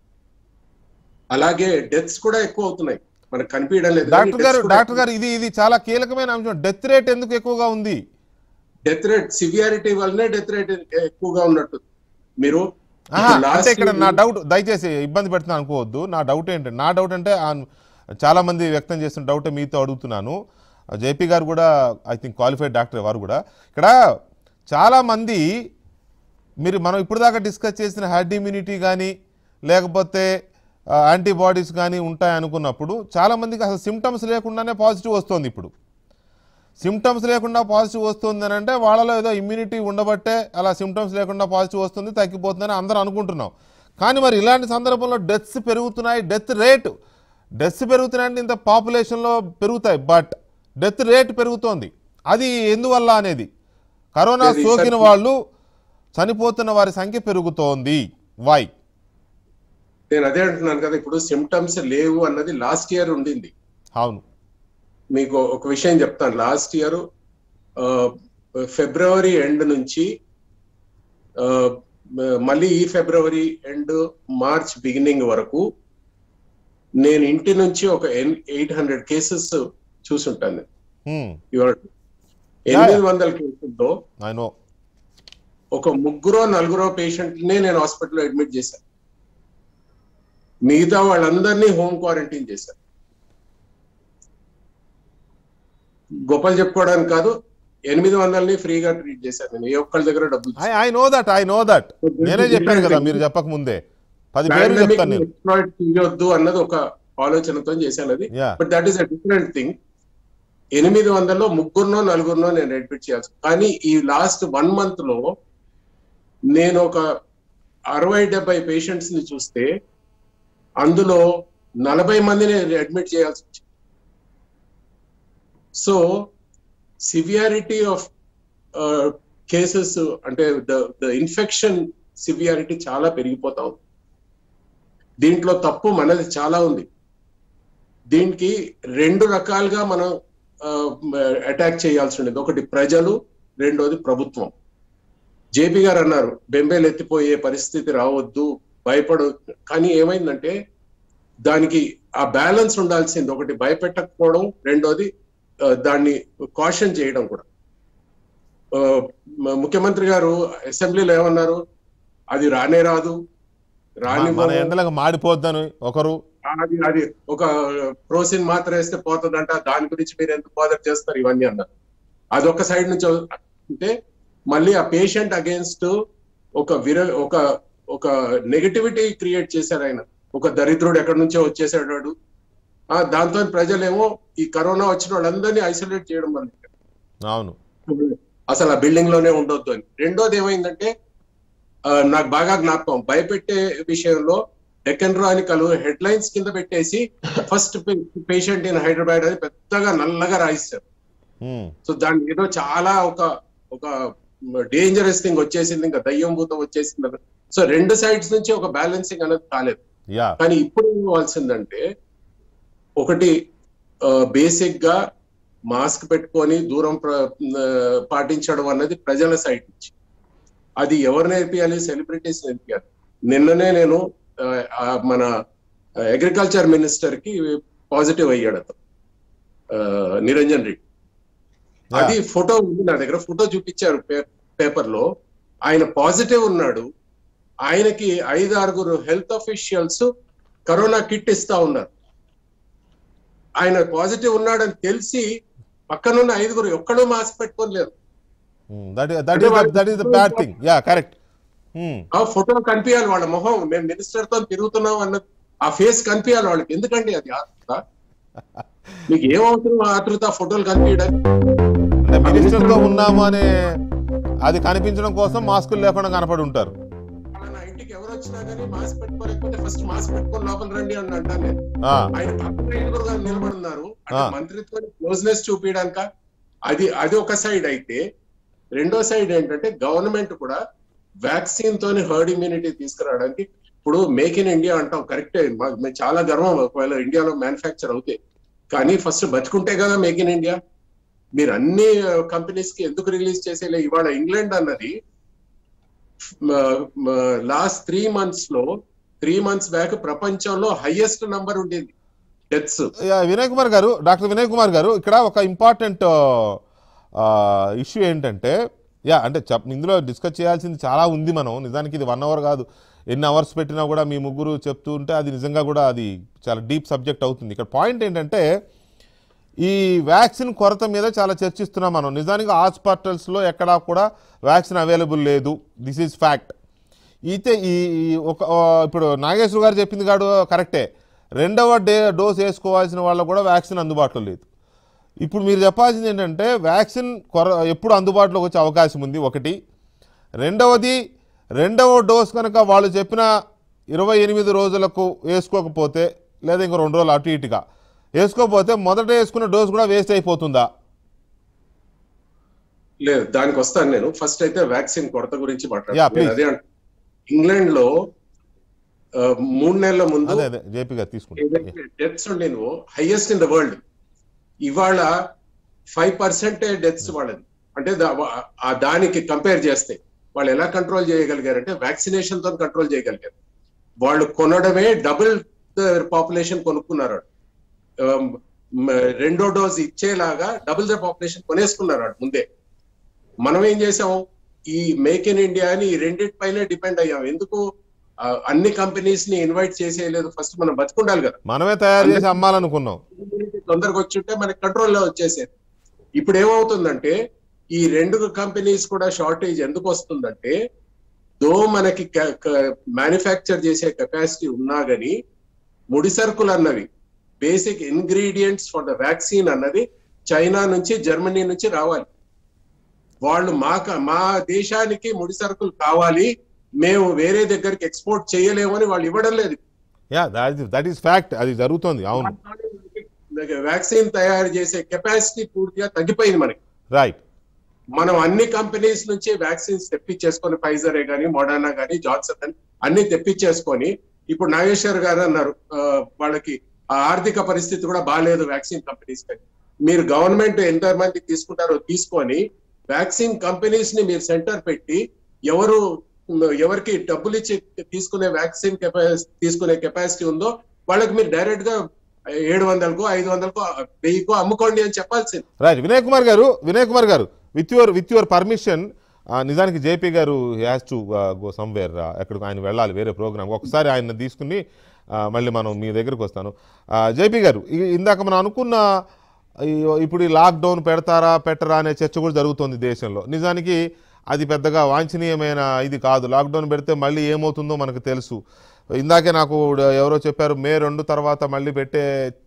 అలాగే డెత్స్ కూడా ఎక్కువ అవుతున్నాయి మనకు కనిపించడం లేదు
డాక్టర్ గారు డాక్టర్ గారు ఇది ఇది చాలా కీలకమైన అంశం డెత్ రేట్ ఎందుకు ఎక్కువగా ఉంది
డెత్ రేట్ సివియారిటీ వల్లనే డెత్ రేట్ ఎక్కువగా ఉన్నట్టు మీరు
ఆహా,
ఇప్పుడు last
అంటే ఇక్కడ
year-
నా డౌట్ దయచేసి ఇబ్బంది పెడుతున్నాను అనుకోవద్దు నా డౌట్ ఏంటంటే నా డౌట్ అంటే ఆ- చాలా మంది వ్యక్తం చేస్తున్న డౌట్ మీతో అడుగుతున్నాను జేపీ గారు కూడా ఐ థింక్ క్వాలిఫైడ్ డాక్టర్ వారు కూడా ఇక్కడ చాలా మంది మీరు మనం ఇప్పుడు దాకా డిస్కస్ చేసిన హెడ్ ఇమ్యూనిటీ కానీ లేకపోతే యాంటీబాడీస్ కానీ ఉంటాయి అనుకున్నప్పుడు చాలా మందికి అసలు సిమ్టమ్స్ లేకుండానే పాజిటివ్ వస్తుంది ఇప్పుడు సిమ్టమ్స్ లేకుండా పాజిటివ్ వస్తుంది అని అంటే వాళ్ళలో ఏదో ఇమ్యూనిటీ ఉండబట్టే అలా సిమ్టమ్స్ లేకుండా పాజిటివ్ వస్తుంది తగ్గిపోతుందని అందరూ అనుకుంటున్నాం కానీ మరి ఇలాంటి సందర్భంలో డెత్స్ పెరుగుతున్నాయి డెత్ రేటు డెత్స్ పెరుగుతున్నాయంటే ఇంత పాపులేషన్లో పెరుగుతాయి బట్ డెత్ రేట్ పెరుగుతోంది అది ఎందువల్ల అనేది కరోనా
ఇది
సోకిన
సరి-
వాళ్ళు చనిపోతున్న వారి సంఖ్య పెరుగుతోంది వై
నేను అదే అంటున్నాను కదా ఇప్పుడు సిమ్టమ్స్ లేవు అన్నది లాస్ట్ ఇయర్ ఉండింది
అవును
మీకు ఒక విషయం చెప్తాను లాస్ట్ ఇయర్ ఫిబ్రవరి ఎండ్ నుంచి ఆ, మళ్ళీ ఈ ఫిబ్రవరి ఎండ్ మార్చ్ బిగినింగ్ వరకు నేను ఇంటి నుంచి ఒక ఎయిట్ హండ్రెడ్ కేసెస్ చూసుంటాను ఇవాళ ఎనిమిది వందల కేసుల్లో
ఐ నో
ఒక ముగ్గురో నలుగురో పేషెంట్నే నేను హాస్పిటల్లో అడ్మిట్ చేశాను మిగతా వాళ్ళందరినీ హోమ్ క్వారంటైన్ చేశాను గొప్పలు చెప్పుకోవడానికి కాదు ఎనిమిది వందలని ఫ్రీగా ట్రీట్ చేశాను నేను ఏ ఒక్కళ్ళ దగ్గర డబ్బులు
I I know that I know that నేనే చెప్పాను కదా మీరు చెప్పక ముందే పది పేర్లు చెప్తాను నేను
ఎక్స్ప్లాయిట్ చేయొద్దు అన్నది ఒక ఆలోచనతో చేశాను అది
Yeah.
But that is a different thing ఎనిమిది వందల్లో ముగ్గురునో నలుగురునో నేను అడ్మిట్ చేయాల్సి కానీ ఈ లాస్ట్ వన్ మంత్ లో నేను ఒక అరవై డెబ్బై పేషెంట్స్ ని చూస్తే అందులో నలభై మందిని అడ్మిట్ చేయాల్సి వచ్చింది సో సివియారిటీ ఆఫ్ కేసెస్ అంటే ద ద ఇన్ఫెక్షన్ సివియారిటీ చాలా పెరిగిపోతా ఉంది దీంట్లో తప్పు మనది చాలా ఉంది దీనికి రెండు రకాలుగా మనం అటాక్ చేయాల్సి ఉండేది ఒకటి ప్రజలు రెండోది ప్రభుత్వం జేపీ గారు అన్నారు బెంబేలు ఎత్తిపోయే పరిస్థితి రావద్దు భయపడు కానీ ఏమైందంటే దానికి ఆ బ్యాలెన్స్ ఉండాల్సింది ఒకటి భయపెట్టకపోవడం రెండోది ఆ, దాన్ని కాషన్ చేయడం కూడా ఆ, మ- ముఖ్యమంత్రి గారు అసెంబ్లీలో ఏమన్నారు అది రానే రాదు రాని
మన ఎండలకు మాడిపోద్దని ఒకరు
అది అది ఒక ప్రోసిన్ మాత్రం వేస్తే పోతుందంట దాని గురించి మీరు ఎందుకు బాధ చేస్తారు ఇవన్నీ అన్నారు అది ఒక సైడ్ నుంచి అంటే మళ్ళీ ఆ పేషెంట్ అగేన్స్ట్ ఒక విర ఒక ఒక నెగటివిటీ క్రియేట్ చేశారు ఆయన ఒక దరిద్రుడు ఎక్కడి నుంచో వచ్చేసాడు వాడు. ఆ దాంతో ప్రజలేమో ఈ కరోనా వచ్చిన వాళ్ళందరినీ ఐసోలేట్ చేయడం వల్ల
అవును
అసలు ఆ బిల్డింగ్ లోనే ఉండొద్దు అని రెండోది ఏమైందంటే ఆ, నాకు బాగా జ్ఞాపకం భయపెట్టే విషయంలో డెక్కన్ రానికలు హెడ్ లైన్స్ కింద పెట్టేసి ఫస్ట్ పేషెంట్ ఇన్ హైదరాబాద్ అని పెద్దగా నల్లగా రాయిస్తారు
ఉమ్,
సో దాని ఏదో చాలా ఒక ఒక డేంజరస్ థింగ్ వచ్చేసింది ఇంకా దయ్యం భూతం వచ్చేసింది అని. సో రెండు సైడ్స్ నుంచి ఒక బ్యాలెన్సింగ్ అనేది కాలేదు
యా
కానీ ఇప్పుడు ఏం కావాల్సిందంటే ఒకటి బేసిక్ గా మాస్క్ పెట్టుకొని దూరం ప్ర- ఆ, పాటించడం అన్నది ప్రజల సైడ్ నుంచి అది ఎవరు నేర్పియాలి సెలబ్రిటీస్ నేర్పియాలి నిన్ననే నేను ఆ, ఆ, మన అగ్రికల్చర్ మినిస్టర్ కి పాజిటివ్ అయ్యాడు అతను ఆ, నిరంజన్ రెడ్డి అది ఫోటో ఉంది నా దగ్గర ఫోటో చూపించారు పేపర్ లో ఆయన పాజిటివ్ ఉన్నాడు ఆయనకి ఐదు ఆరుగురు హెల్త్ అఫీషియల్స్ కరోనా కిట్ ఇస్తా ఉన్నారు ఆయన పాజిటివ్ ఉన్నాడని తెలిసి పక్కనున్న ఐదుగురు ఒక్కడూ మాస్క్ పెట్టుకోలేరు
that that is that is the bad thing yeah correct
ఆ ఫోటో కనిపించాలి వాళ్ళ మొహం మేము మినిస్టర్ తో తిరుగుతున్నాం అన్న ఆ ఫేస్ కనిపించాలి వాళ్ళకి ఎందుకండి అది ఆతృత మీకు ఏం అవసరం ఆ ఆతృత ఫోటోలు కనిపించడానికి
అంటే మినిస్టర్ తో ఉన్నాము అనే అది కనిపించడం కోసం మాస్కులు లేకుండా కనపడి ఉంటారు
అలా నా ఇంటికి ఎవరు వచ్చినా కానీ మాస్క్ పెట్టుకోలేకపోతే ఫస్ట్ మాస్క్ పెట్టుకొని లోపల రండి అని అంటాను నేను
ఆ,
ఆయన పక్కన ఐదుగురు గారు నిలబడున్నారు అంటే
ఆ.
మంత్రిత్వ క్లోజ్నెస్ చూపించడానిక అది అది ఒక సైడ్ అయితే రెండో సైడ్ ఏంటంటే గవర్నమెంట్ కూడా వ్యాక్సిన్ తోని హర్డ్ ఇమ్యూనిటీ తీసుకురావడానికి ఇప్పుడు మేక్ ఇన్ ఇండియా అంటాం కరెక్టే మా- మేము చాలా గర్వం ఒకవేళ ఇండియాలో మ్యానుఫ్యాక్చర్ అవుతాయి కానీ ఫస్ట్ బతుకుంటే కదా మేక్ ఇన్ ఇండియా మీరు అన్ని కంపెనీస్ కి ఎందుకు రిలీజ్ చేసేలే ఇవాళ ఇంగ్లాండ్ అన్నది లాస్ట్ త్రీ మంత్స్ లో త్రీ మంత్స్ బ్యాక్ ప్రపంచంలో హైయెస్ట్ నంబర్ ఉండేది డెత్స్
యా, వినయ్ కుమార్ గారు డాక్టర్ వినయ్ కుమార్ గారు ఇక్కడ ఒక ఇంపార్టెంట్ ఇష్యూ ఏంటంటే యా అంటే చెప్ ఇందులో డిస్కస్ చేయాల్సింది చాలా ఉంది మనం నిజానికి ఇది వన్ అవర్ కాదు ఎన్ని అవర్స్ పెట్టినా కూడా మీ ముగ్గురు చెప్తూ ఉంటే అది నిజంగా కూడా అది చాలా డీప్ సబ్జెక్ట్ అవుతుంది ఇక్కడ పాయింట్ ఏంటంటే ఈ వ్యాక్సిన్ కొరత మీద చాలా చర్చిస్తున్నాం మనం నిజానికి హాస్పిటల్స్లో ఎక్కడా కూడా వ్యాక్సిన్ అవైలబుల్ లేదు దిస్ ఈజ్ ఫ్యాక్ట్ అయితే ఈ ఈ ఒక ఆ, ఇప్పుడు నాగేశ్వర గారు చెప్పింది కాదు కరెక్టే రెండవ డే డోస్ వేసుకోవాల్సిన వాళ్ళకు కూడా వ్యాక్సిన్ అందుబాటులో లేదు ఇప్పుడు మీరు చెప్పాల్సింది ఏంటంటే వ్యాక్సిన్ కొర ఎప్పుడు అందుబాటులోకి వచ్చే అవకాశం ఉంది ఒకటి రెండవది రెండవ డోస్ కనుక వాళ్ళు చెప్పిన ఇరవై ఎనిమిది రోజులకు వేసుకోకపోతే లేదా ఇంకో రెండు రోజులు అటు ఇటుగా వేసుకోకపోతే మొదట వేసుకున్న డోస్ కూడా వేస్ట్ అయిపోతుందా
లేదు దానికి వస్తాను నేను ఫస్ట్ అయితే వ్యాక్సిన్ కొరత గురించి
Yeah,
మాట్లాడుతాను
please.
అదే అంట ఇంగ్లాండ్ లో ఆ, మూడు నెలల ముందు
అదే అదే జేపీ గారు తీసుకుంటాం
ఏదైతే డెత్స్ ఉండేవో హైయెస్ట్ ఇన్ ద వరల్డ్ ఇవాళ ఫైవ్ పర్సెంటే డెత్స్ వాళ్ళది అంటే దా- వా- ఆ దానికి కంపేర్ చేస్తే వాళ్ళు ఎలా కంట్రోల్ చేయగలిగారంటే వ్యాక్సినేషన్ తో కంట్రోల్ చేయగలిగారు వాళ్ళు కొనడమే డబుల్ పాపులేషన్ కొనుక్కున్నారు Um, మ- రెండో డోస్ ఇచ్చేలాగా డబుల్ ద పాపులేషన్ కొనేసుకున్నారు వాళ్ళు ముందే మనం ఏం చేసాం ఈ మేక్ ఇన్ ఇండియా అని ఈ రెండింటిపైనే డిపెండ్ అయ్యాం ఎందుకు ఆ, అన్ని కంపెనీస్ ని ఇన్వైట్ చేసేయలేదు ఫస్ట్ మనం బతుకుండాలి కదా
మనమే తయారు చేసి అమ్మాలనుకున్నాం
తొందరగా వచ్చుంటే మన కంట్రోల్లో వచ్చేసేది ఇప్పుడు ఏమవుతుందంటే ఈ రెండు కంపెనీస్ కూడా షార్టేజ్ ఎందుకు వస్తుందంటే దో మనకి మ్యానుఫ్యాక్చర్ చేసే కెపాసిటీ ఉన్నా గని ముడి సరుకులు అన్నవి basic ingredients for the vaccine అన్నది చైనా నుంచి జర్మనీ నుంచి రావాలి వాళ్ళు మా క- మా దేశానికి ముడి సరుకులు కావాలి మేము వేరే దగ్గరికి ఎక్స్పోర్ట్ చేయలేమని వాళ్ళు ఇవ్వడం లేదు
yeah that that is fact అది జరుగుతుంది అవును
వ్యాక్సిన్ తయారు చేసే కెపాసిటీ పూర్తిగా తగ్గిపోయింది మనకి
రైట్
మనం అన్ని కంపెనీస్ నుంచి వ్యాక్సిన్స్ తెప్పించేసుకొని ఫైజరే కానీ మోడర్నా కానీ జాన్సన్ అని అన్ని తెప్పించేసుకొని ఇప్పుడు నాగేశ్వర్ గారు అన్నారు ఆ, వాళ్ళకి ఆ ఆర్థిక పరిస్థితి కూడా బాగాలేదు వ్యాక్సిన్ కంపెనీస్ కానీ మీరు గవర్నమెంట్ ఎంత మంది తీసుకుంటారో తీసుకొని వ్యాక్సిన్ కంపెనీస్ ని మీరు సెంటర్ పెట్టి ఎవరు ఎవరికి డబ్బులు ఇచ్చి తీసుకునే వ్యాక్సిన్ కెపాసిటీ తీసుకునే కెపాసిటీ ఉందో వాళ్ళకి మీరు డైరెక్ట్ గా ఏడు వందలకు ఐదు వందలకు వెయ్యికో అమ్ముకోండి అని చెప్పాల్సింది
రైట్ వినయ్ కుమార్ గారు వినయ్ కుమార్ గారు with your with your permission నిజానికి జేపీ గారు హ్యాస్ టు గో సమ్వేర్ ఎక్కడికి ఆయన వెళ్ళాలి వేరే ప్రోగ్రామ్ ఒకసారి ఆయన తీసుకుని ఆ, మళ్ళీ మనం మీ దగ్గరికి వస్తాను జేపీ గారు ఇ- ఇందాక మనం అనుకున్న ఈ- ఇప్పుడు ఈ లాక్డౌన్ పెడతారా పెట్టరా అనే చర్చ కూడా జరుగుతోంది దేశంలో నిజానికి అది పెద్దగా వాంఛనీయమైన ఇది కాదు లాక్డౌన్ పెడితే మళ్ళీ ఏమవుతుందో మనకు తెలుసు ఇందాకే నాకు ఎవరో చెప్పారు మే రెండు తర్వాత మళ్ళీ పెట్టే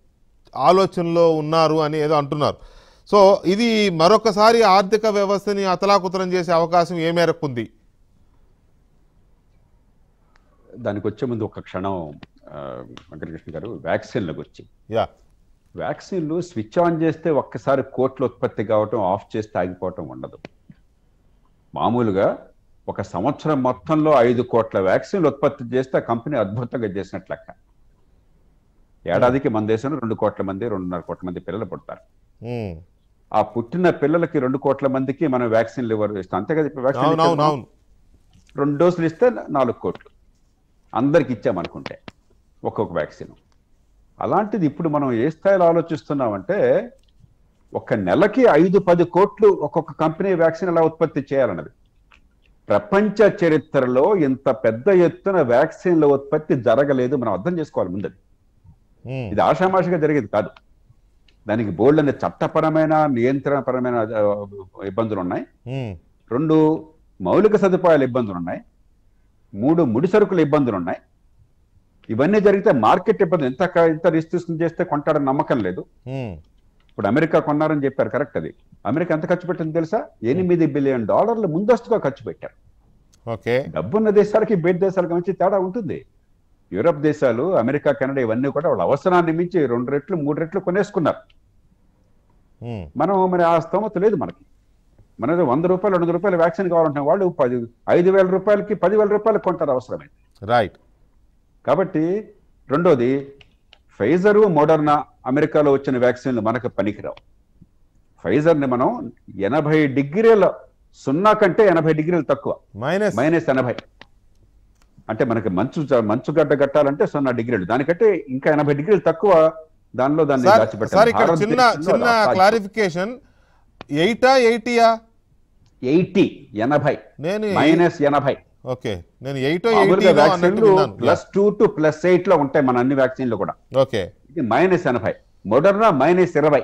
ఆలోచనలో ఉన్నారు అని ఏదో అంటున్నారు సో ఇది మరొకసారి ఆర్థిక వ్యవస్థని అతలాకుతలం చేసే అవకాశం ఏ మేరకు ఉంది
దానికి వచ్చే ముందు ఒక క్షణం ఆ, వెంకటకృష్ణ గారు వ్యాక్సిన్ల గురించి
యా
వ్యాక్సిన్లు స్విచ్ ఆన్ చేస్తే ఒక్కసారి కోట్లు ఉత్పత్తి కావటం ఆఫ్ చేస్తే ఆగిపోవటం ఉండదు మామూలుగా ఒక సంవత్సరం మొత్తంలో ఐదు కోట్ల వ్యాక్సిన్లు ఉత్పత్తి చేస్తే ఆ కంపెనీ అద్భుతంగా చేసినట్లు లెక్క ఏడాదికి మన దేశంలో రెండు కోట్ల మంది రెండున్నర కోట్ల మంది పిల్లలు పుడతారు
ఉమ్.
ఆ పుట్టిన పిల్లలకి రెండు కోట్ల మందికి మనం వ్యాక్సిన్లు ఇవ్వరు ఇస్తాం అంతే కదా ఇప్పుడు వ్యాక్సిన్
అవును అవును అవును
రెండు డోసులు ఇస్తే నాలుగు కోట్లు అందరికి ఇచ్చామనుకుంటే ఒక్కొక్క వ్యాక్సిన్ అలాంటిది ఇప్పుడు మనం ఏ స్థాయిలో ఆలోచిస్తున్నామంటే ఒక నెలకి ఐదు పది కోట్లు ఒక్కొక్క కంపెనీ వ్యాక్సిన్ ఎలా ఉత్పత్తి చేయాలన్నది ప్రపంచ చరిత్రలో ఇంత పెద్ద ఎత్తున వ్యాక్సిన్ల ఉత్పత్తి జరగలేదు మనం అర్థం చేసుకోవాలి ముందది
ఉమ్.
ఇది ఆషామాషిగా జరిగేది కాదు దానికి బోల్డ్ అనే చట్టపరమైన నియంత్రణపరమైన ఆ, ఇబ్బందులు ఉన్నాయి
ఉమ్.
రెండు మౌలిక సదుపాయాల ఇబ్బందులు ఉన్నాయి మూడు ముడి సరుకుల ఇబ్బందులు ఉన్నాయి ఇవన్నీ జరిగితే మార్కెట్ ఇబ్బంది ఎంత క- ఎంత రిజిస్ట్రేషన్ చేస్తే కొంటాడని నమ్మకం లేదు
ఉమ్.
ఇప్పుడు అమెరికా కొన్నారని చెప్పారు కరెక్ట్ అది అమెరికా ఎంత ఖర్చు పెట్టింది తెలుసా ఎనిమిది బిలియన్ డాలర్లు ముందస్తుగా ఖర్చు పెట్టారు
ఓకే
డబ్బున్న దేశాలకి బయట దేశాలకు మంచి తేడా ఉంటుంది యూరప్ దేశాలు అమెరికా కెనడా ఇవన్నీ కూడా వాళ్ళ అవసరాన్ని మించి రెండు రెట్లు మూడు రెట్లు కొనేసుకున్నారు
ఉమ్.
మనం మరి ఆ స్తోమత లేదు మనకి మనది వంద రూపాయలు రెండు రూపాయలు వ్యాక్సిన్ కావాలంటే వాళ్ళు పది ఐదు వేల రూపాయలకి పదివేల రూపాయలకి కొంటారు అవసరమైంది
రైట్
కాబట్టి రెండోది ఫైజరు మోడర్నా అమెరికాలో వచ్చిన వ్యాక్సిన్లు మనకు పనికిరావు ఫైజర్ని మనం ఎనభై డిగ్రీల సున్నా కంటే ఎనభై డిగ్రీలు తక్కువ
మైనస్
మైనస్ ఎనభై అంటే మనకి మంచు జ- మంచు గడ్డ కట్టాలంటే సున్నా డిగ్రీలు దానికంటే ఇంకా ఎనభై డిగ్రీలు తక్కువ దానిలో దాన్ని
సార్
దాచిపెట్టాలి.
సార్ ఇక్కడ చిన్న
భారతదేశంలో
చిన్న
అది అసాధ్యం.
క్లారిఫికేషన్ ఎయిటా ఎయిటీయా
ఎయిటీ ఎనభై
నేను
మైనస్ ఎనభై
ఓకే నేను ఎయిటో
మామూలుగా
ఎయిటీ అన్నట్టు
వ్యాక్సిన్లు
విన్నాను
plus two to plus eight లో ఉంటాయి మన అన్ని వ్యాక్సిన్లు కూడా
ఓకే
ఇది మైనస్ ఎనభై మోడర్నా మైనస్ ఇరవై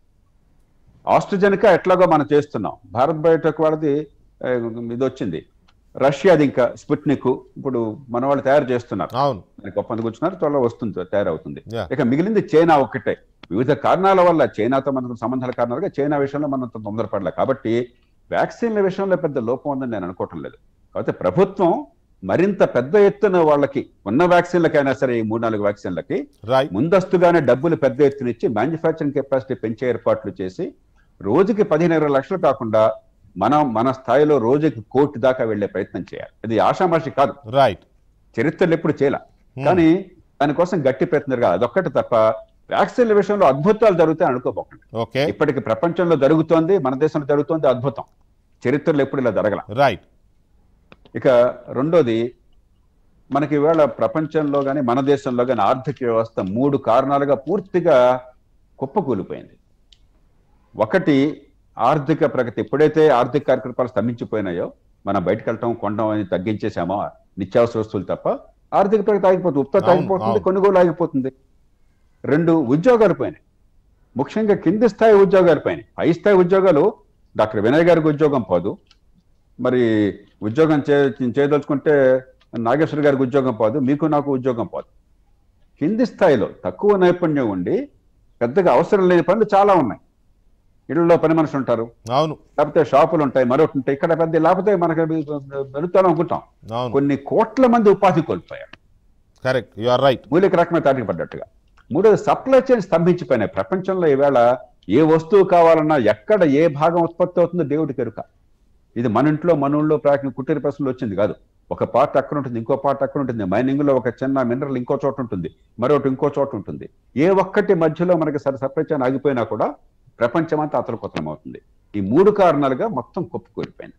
ఆస్ట్రజెనికా ఎట్లాగో మనం చేస్తున్నాం భారత్ బయోటెక్ వాళ్ళది ఆ, ఇది వచ్చింది రష్యాది ఇంకా స్పుట్నిక్ ఇప్పుడు మన వాళ్ళు తయారు చేస్తున్నారు
అవును
దానికి ఒప్పందం కూర్చున్నారు త్వరలో వస్తుంది తయారవుతుంది
Yeah.
ఇక మిగిలింది చైనా ఒక్కటే వివిధ కారణాల వల్ల చైనాతో మనకు సంబంధాల కారణాలుగా చైనా విషయంలో మనం అంత తొందరపడలే కాబట్టి వ్యాక్సిన్ల విషయంలో పెద్ద లోపం ఉందని నేను అనుకోవటం లేదు కాబట్టి ప్రభుత్వం మరింత పెద్ద ఎత్తున వాళ్ళకి ఉన్న వ్యాక్సిన్లకైనా సరే ఈ మూడు నాలుగు వ్యాక్సిన్లకి
రైట్
ముందస్తుగానే డబ్బులు పెద్ద ఎత్తున ఇచ్చి మ్యానుఫ్యాక్చరింగ్ కెపాసిటీ పెంచే ఏర్పాట్లు చేసి రోజుకి పదిహేను ఇరవై లక్షలు కాకుండా మనం మన స్థాయిలో రోజుకి కోటి దాకా వెళ్లే ప్రయత్నం చేయాలి ఇది ఆషామాషి కాదు
రైట్
చరిత్రలు ఎప్పుడు చేయాల కానీ దానికోసం గట్టి ప్రయత్నం జరగాలి అదొక్కటి తప్ప వ్యాక్సిన్ల విషయంలో అద్భుతాలు జరుగుతాయి అనుకోపోకండి
ఓకే
ఇప్పటికి ప్రపంచంలో జరుగుతోంది మన దేశంలో జరుగుతోంది అద్భుతం చరిత్రలో ఎప్పుడు ఇలా జరగల
రైట్
ఇక రెండోది మనకి ఇవాళ ప్రపంచంలో కానీ మన దేశంలో కానీ ఆర్థిక వ్యవస్థ మూడు కారణాలుగా పూర్తిగా కుప్పకూలిపోయింది ఒకటి ఆర్థిక ప్రగతి ఎప్పుడైతే ఆర్థిక కార్యకలాపాలు స్తంభించిపోయినాయో మనం బయటకు వెళ్ళటం కొనడం అని తగ్గించేసామో నిత్యావసర వస్తువులు తప్ప ఆర్థిక ప్రగతి ఆగిపోతుంది ఉత్పత్తి
అవును,
ఆగిపోతుంది
అవును.
కొనుగోలు ఆగిపోతుంది రెండు ఉద్యోగాలు పోయినాయి ముఖ్యంగా కింది స్థాయి ఉద్యోగాలు పోయినాయి పై స్థాయి ఉద్యోగాలు డాక్టర్ వినయ్ గారికి ఉద్యోగం పోదు మరి ఉద్యోగం చే చేయదలుచుకుంటే నాగేశ్వర గారికి ఉద్యోగం పోదు మీకు నాకు ఉద్యోగం పోదు కింది స్థాయిలో తక్కువ నైపుణ్యం ఉండి పెద్దగా అవసరం లేని పనులు చాలా ఉన్నాయి ఇళ్లలో పని మనుషులు ఉంటారు
అవును
లేకపోతే షాపులు ఉంటాయి మరొకటి ఉంటాయి ఇక్కడ పెద్ద లేకపోతే మనకి వెళుతాను అనుకుంటాం
అవును
కొన్ని కోట్ల మంది ఉపాధి కోల్పోయారు
కరెక్ట్ యు ఆర్ రైట్
మూలిక రకమే తాటికి పడ్డట్టుగా మూడోది సప్లై చైన్ స్తంభించిపోయినాయి ప్రపంచంలో ఈవేళ ఏ వస్తువు కావాలన్నా ఎక్కడ ఏ భాగం ఉత్పత్తి అవుతుందో దేవుడికి ఎరుక ఇది మన ఇంట్లో మన ఊళ్ళో ప్రాకి కుటీర ప్రశ్నలు వచ్చింది కాదు ఒక పార్ట్ అక్కడ ఉంటుంది ఇంకో పార్ట్ అక్కడ ఉంటుంది మైనింగ్ లో ఒక చిన్న మినరల్ ఇంకో చోట ఉంటుంది మరొకటి ఇంకో చోట ఉంటుంది ఏ ఒక్కటి మధ్యలో మనకి సరి సప్లై చైన్ ఆగిపోయినా కూడా ప్రపంచం అంతా అతలకొతలం అవుతుంది ఈ మూడు కారణాలుగా మొత్తం కుప్పకూలిపోయింది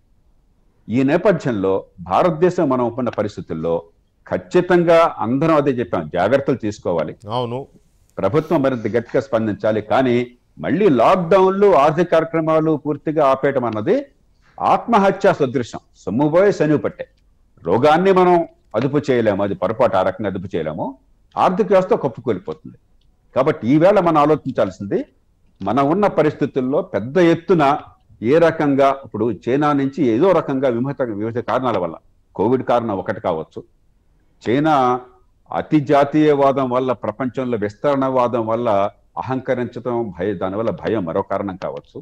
ఈ నేపథ్యంలో భారతదేశం మనం ఉన్న పరిస్థితుల్లో ఖచ్చితంగా అందరం అదే చెప్పాం జాగ్రత్తలు తీసుకోవాలి
అవును
ప్రభుత్వం మరింత గట్టిగా స్పందించాలి కానీ మళ్ళీ లాక్డౌన్లు ఆర్థిక కార్యక్రమాలు పూర్తిగా ఆపేయటం అన్నది ఆత్మహత్యా సదృశ్యం సొమ్ము పోయి శనివు పట్టే రోగాన్ని మనం అదుపు చేయలేము అది పొరపాటు ఆ రకంగా అదుపు చేయలేము ఆర్థిక వ్యవస్థ కప్పుకూలిపోతుంది కాబట్టి ఈవేళ మనం ఆలోచించాల్సింది మనం ఉన్న పరిస్థితుల్లో పెద్ద ఎత్తున ఏ రకంగా ఇప్పుడు చైనా నుంచి ఏదో రకంగా విమత వివిధ కారణాల వల్ల కోవిడ్ కారణం ఒకటి కావచ్చు చైనా అతి జాతీయవాదం వల్ల ప్రపంచంలో విస్తరణవాదం వల్ల అహంకరించడం భయ దానివల్ల భయం మరో కారణం కావచ్చు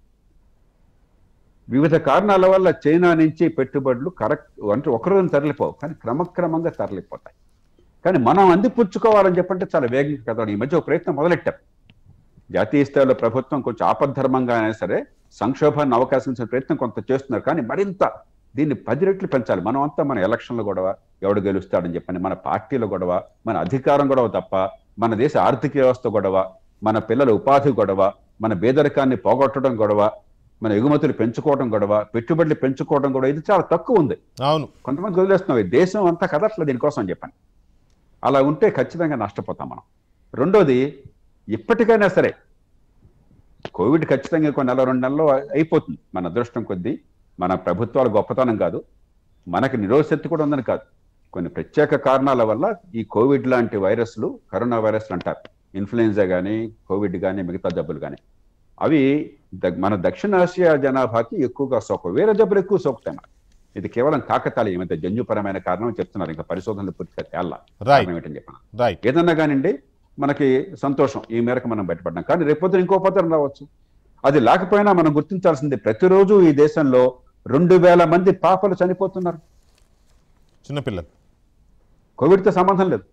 వివిధ కారణాల వల్ల చైనా నుంచి పెట్టుబడులు కరెక్ట్ అంటే ఒకరోజు తరలిపోవు కానీ క్రమక్రమంగా తరలిపోతాయి కానీ మనం అందిపుచ్చుకోవాలని చెప్పంటే చాలా వేగంగా కదా ఈ మధ్య ఒక ప్రయత్నం మొదలెట్టాం జాతీయ స్థాయిలో ప్రభుత్వం కొంచెం ఆపద్ధర్మంగా అయినా సరే సంక్షోభాన్ని అవకాశం ఇచ్చే ప్రయత్నం కొంత చేస్తున్నారు కానీ మరింత దీన్ని పది రెట్లు పెంచాలి మనం అంతా మన ఎలక్షన్ల గొడవ ఎవడు గెలుస్తాడని చెప్పని మన పార్టీల గొడవ మన అధికారం గొడవ తప్ప మన దేశ ఆర్థిక వ్యవస్థ గొడవ మన పిల్లల ఉపాధి గొడవ మన పేదరికాన్ని పోగొట్టడం గొడవ మన ఎగుమతులు పెంచుకోవడం గొడవ పెట్టుబడులు పెంచుకోవడం గొడవ ఇది చాలా తక్కువ ఉంది
అవును
కొంతమంది వదిలేస్తున్నాం ఈ దేశం అంతా కదట్లేదు దీనికోసం అని చెప్పాను అలా ఉంటే ఖచ్చితంగా నష్టపోతాం మనం రెండోది ఇప్పటికైనా సరే కోవిడ్ ఖచ్చితంగా కొన్ని నెల రెండు నెలల్లో అయిపోతుంది మన అదృష్టం కొద్దీ మన ప్రభుత్వాల గొప్పతనం కాదు మనకి నిరోధశక్తి కూడా ఉందని కాదు కొన్ని ప్రత్యేక కారణాల వల్ల ఈ కోవిడ్ లాంటి వైరస్లు కరోనా వైరస్లు అంటారు ఇన్ఫ్లుయెన్జా కానీ కోవిడ్ కానీ మిగతా జబ్బులు కానీ అవి ద- మన దక్షిణాసియా జనాభాకి ఎక్కువగా సోకవు వేరే జబ్బులు ఎక్కువ సోకుతాయి మనకి ఇది కేవలం కాకతాళీయం అయితే జన్యుపరమైన కారణం చెప్తున్నారు ఇంకా పరిశోధనలు పూర్తిగా తేల్లా
రైట్
కారణం ఏంటని చెప్పాను
రైట్
ఏదన్నా కానివ్వండి మనకి సంతోషం ఈ మేరకు మనం బయటపడ్డాం కానీ రేపొద్దున ఇంకో పత్రం రావచ్చు అది లేకపోయినా మనం గుర్తించాల్సింది ప్రతిరోజు ఈ దేశంలో రెండు వేల మంది పాపలు చనిపోతున్నారు
చిన్నపిల్లలు
కోవిడ్తో సంబంధం లేదు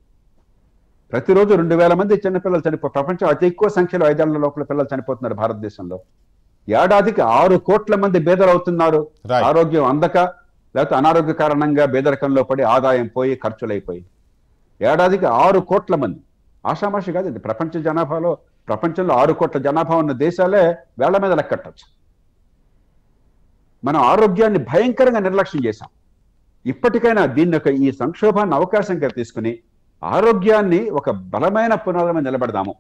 ప్రతిరోజు రెండు వేల మంది చిన్నపిల్లలు చనిపో ప్రపంచం అతి ఎక్కువ సంఖ్యలో ఐదేళ్ల లోపల పిల్లలు చనిపోతున్నారు భారతదేశంలో ఏడాదికి ఆరు కోట్ల మంది బేదలు అవుతున్నారు
Right.
ఆరోగ్యం అందక లేకపోతే అనారోగ్య కారణంగా బేదరికంలో పడి ఆదాయం పోయి ఖర్చులైపోయి ఏడాదికి ఆరు కోట్ల మంది ఆషామాషి కాదు ఇది ప్రపంచ జనాభాలో ప్రపంచంలో ఆరు కోట్ల జనాభా ఉన్న దేశాలే వేళ్ల మీద లెక్కట్టచ్చు మనం ఆరోగ్యాన్ని భయంకరంగా నిర్లక్ష్యం చేశాం ఇప్పటికైనా దీన్ని ఒక ఈ సంక్షోభాన్ని అవకాశంగా తీసుకుని ఆరోగ్యాన్ని ఒక బలమైన పునాది మీద నిలబెడదాము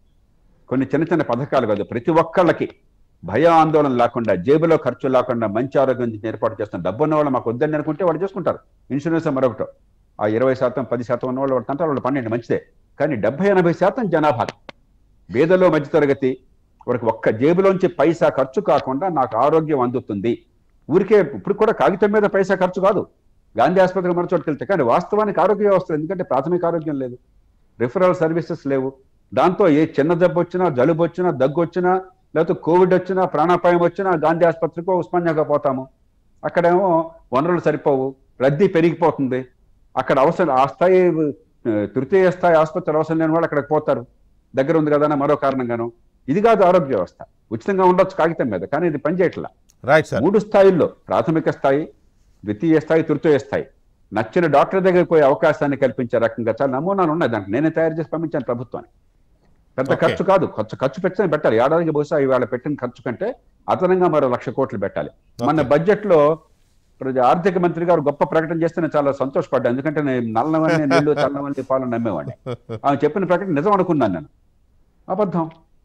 కొన్ని చిన్న చిన్న పథకాలు కాదు ప్రతి ఒక్కళ్ళకి భయ ఆందోళన లేకుండా జేబులో ఖర్చు లేకుండా మంచి ఆరోగ్యం ఏర్పాటు చేస్తున్న డబ్బు ఉన్న వాళ్ళు మాకు వద్దని అనుకుంటే వాళ్ళు చేసుకుంటారు ఇన్సూరెన్స్ మరొకటి ఆ ఇరవై శాతం పది శాతం ఉన్న వాళ్ళు వాడు వాళ్ళు పన్నెండు మంచిదే కానీ డెబ్బై ఎనభై శాతం జనాభా పేదలో మధ్యతరగతి వారికి ఒక్క జేబులోంచి పైసా ఖర్చు కాకుండా నాకు ఆరోగ్యం అందుతుంది ఊరికే ఇప్పుడు కూడా కాగితం మీద పైసా ఖర్చు కాదు గాంధీ ఆసుపత్రికి మరో చోటుకి వెళ్తే కానీ వాస్తవానికి ఆరోగ్య వ్యవస్థ ఎందుకంటే ప్రాథమిక ఆరోగ్యం లేదు రిఫరల్ సర్వీసెస్ లేవు దాంతో ఏ చిన్న జబ్బు వచ్చినా జలుబు వచ్చినా దగ్గు వచ్చినా లేకపోతే కోవిడ్ వచ్చినా ప్రాణాపాయం వచ్చినా గాంధీ ఆసుపత్రికో ఉస్మానియాగా పోతాము అక్కడేమో వనరులు సరిపోవు రద్దీ పెరిగిపోతుంది అక్కడ అవసరం ఆ స్థాయి ఆ, తృతీయ స్థాయి ఆసుపత్రి అవసరం లేని వాళ్ళు అక్కడికి పోతారు దగ్గర ఉంది కదా అని మరో కారణంగాను ఇది కాదు ఆరోగ్య వ్యవస్థ ఉచితంగా ఉండొచ్చు కాగితం మీద కానీ ఇది పనిచేయట్లా
రైట్ సార్
మూడు స్థాయిల్లో ప్రాథమిక స్థాయి ద్వితీయ స్థాయి తృతీయ స్థాయి నచ్చిన డాక్టర్ దగ్గరికి పోయే అవకాశాన్ని కల్పించే రకంగా చాలా నమూనాలు ఉన్నాయి దాంట్లో నేనే తయారు చేసి పంపించాను ప్రభుత్వానికి పెద్ద
Okay.
ఖర్చు కాదు ఖర్చు ఖర్చు పెట్టిన పెట్టాలి ఏడాదికి బహుశా ఇవాళ పెట్టిన ఖర్చు కంటే అదనంగా మరో లక్ష కోట్లు పెట్టాలి మన బడ్జెట్ లో ప్రజ- ఆర్థిక మంత్రి గారు గొప్ప ప్రకటన చేస్తే నేను చాలా సంతోషపడ్డా ఎందుకంటే నేను నల్లవన్నీ నీళ్లు చల్లవన్నీ పాలు నమ్మేవాడిని ఆమె చెప్పిన ప్రకటన నిజం అనుకున్నాను నేను అబద్ధం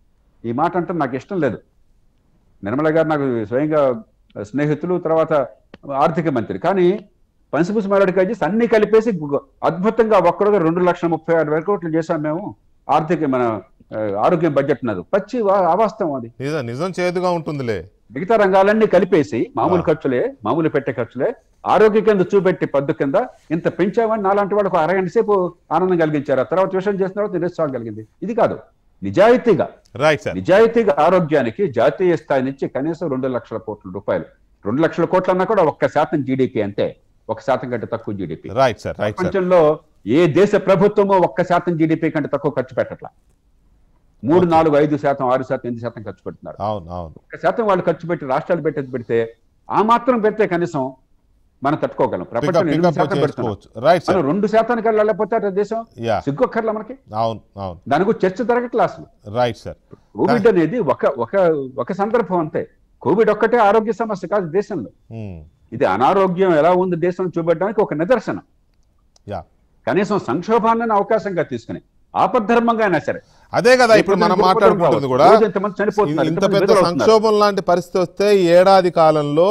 ఈ మాట అంటే నాకు ఇష్టం లేదు నిర్మల గారు నాకు స్వయంగా స్నేహితులు తర్వాత ఆర్థిక మంత్రి కానీ పంచపుసి మారేడుకాయ చేసి అన్ని కలిపేసి గు- అద్భుతంగా ఒక్కరోజు రెండు లక్షల ముప్పై ఆరు వేల కోట్లు చేశాం మేము ఆర్థిక మన ఆ, ఆరోగ్యం బడ్జెట్ ఉన్నది పచ్చి వా- అవాస్తవం అది
నిజం నిజం చేదుగా ఉంటుందిలే
మిగతా రంగాలన్నీ కలిపేసి మామూలు
ఆ.
ఖర్చులే మామూలు పెట్టే ఖర్చులే ఆరోగ్య కింద చూపెట్టి పద్దు కింద ఇంత పెంచామని నాలాంటి వాళ్ళకు అరగంట సేపు ఆనందం కలిగించారు ఆ తర్వాత విషయం చేసిన తర్వాత నిరుత్సాహం కలిగింది ఇది కాదు నిజాయితీగా
రైట్ సార్
నిజాయితీగా ఆరోగ్యానికి జాతీయ స్థాయి నుంచి కనీసం రెండు లక్షల కోట్ల రూపాయలు రెండు లక్షల కోట్లు అన్నా కూడా ఒక్క శాతం జీడిపి అంతే ఒక శాతం కంటే తక్కువ GDP
right sir right sir
ప్రపంచంలో ఏ దేశ ప్రభుత్వమో ఒక్క శాతం జీడిపి కంటే తక్కువ ఖర్చు పెట్టట్లా మూడు నాలుగు ఐదు శాతం ఆరు శాతం ఎనిమిది శాతం ఖర్చు పెడుతున్నారు
అవును అవును
ఒక్క శాతం వాళ్ళు ఖర్చు పెట్టి రాష్ట్రాలు పెట్టేది పెడితే ఆ మాత్రం పెడితే కనీసం మనం తట్టుకోగలం
పికప్
ప్రపంచం ఎనిమిది
పికప్
శాతం పెడుతున్నాం
చేసుకోవచ్చు రైట్
మనం
సార్
రెండు శాతానికి వెళ్ళకపోతే అటు దేశం
యా
సిగ్గొక్కర్లా మనకి
అవును అవును
దాని గురించి చర్చ జరగట్లే అసలు
రైట్ సార్
కోవిడ్ అనేది ఒక ఒక ఒక సందర్భం అంతే కోవిడ్ ఒక్కటే ఆరోగ్య సమస్య కాదు దేశంలో ఇది అనారోగ్యం ఎలా ఉంది దేశం చూపెట్టడానికి ఒక నిదర్శనం
యా
కనీసం సంక్షోభాన్ని అవకాశంగా తీసుకుని ఆపద్ధర్మంగా అయినా సరే
అదే కదా ఇప్పుడు మనం మాట్లాడుకుంటుంది కూడా
రోజు ఇంతమంది చనిపోతున్నారు,
ఇంత
ఇంతమంది
పెద్ద
విధులు అవుతున్నారు.
సంక్షోభం లాంటి పరిస్థితి వస్తే ఈ ఏడాది కాలంలో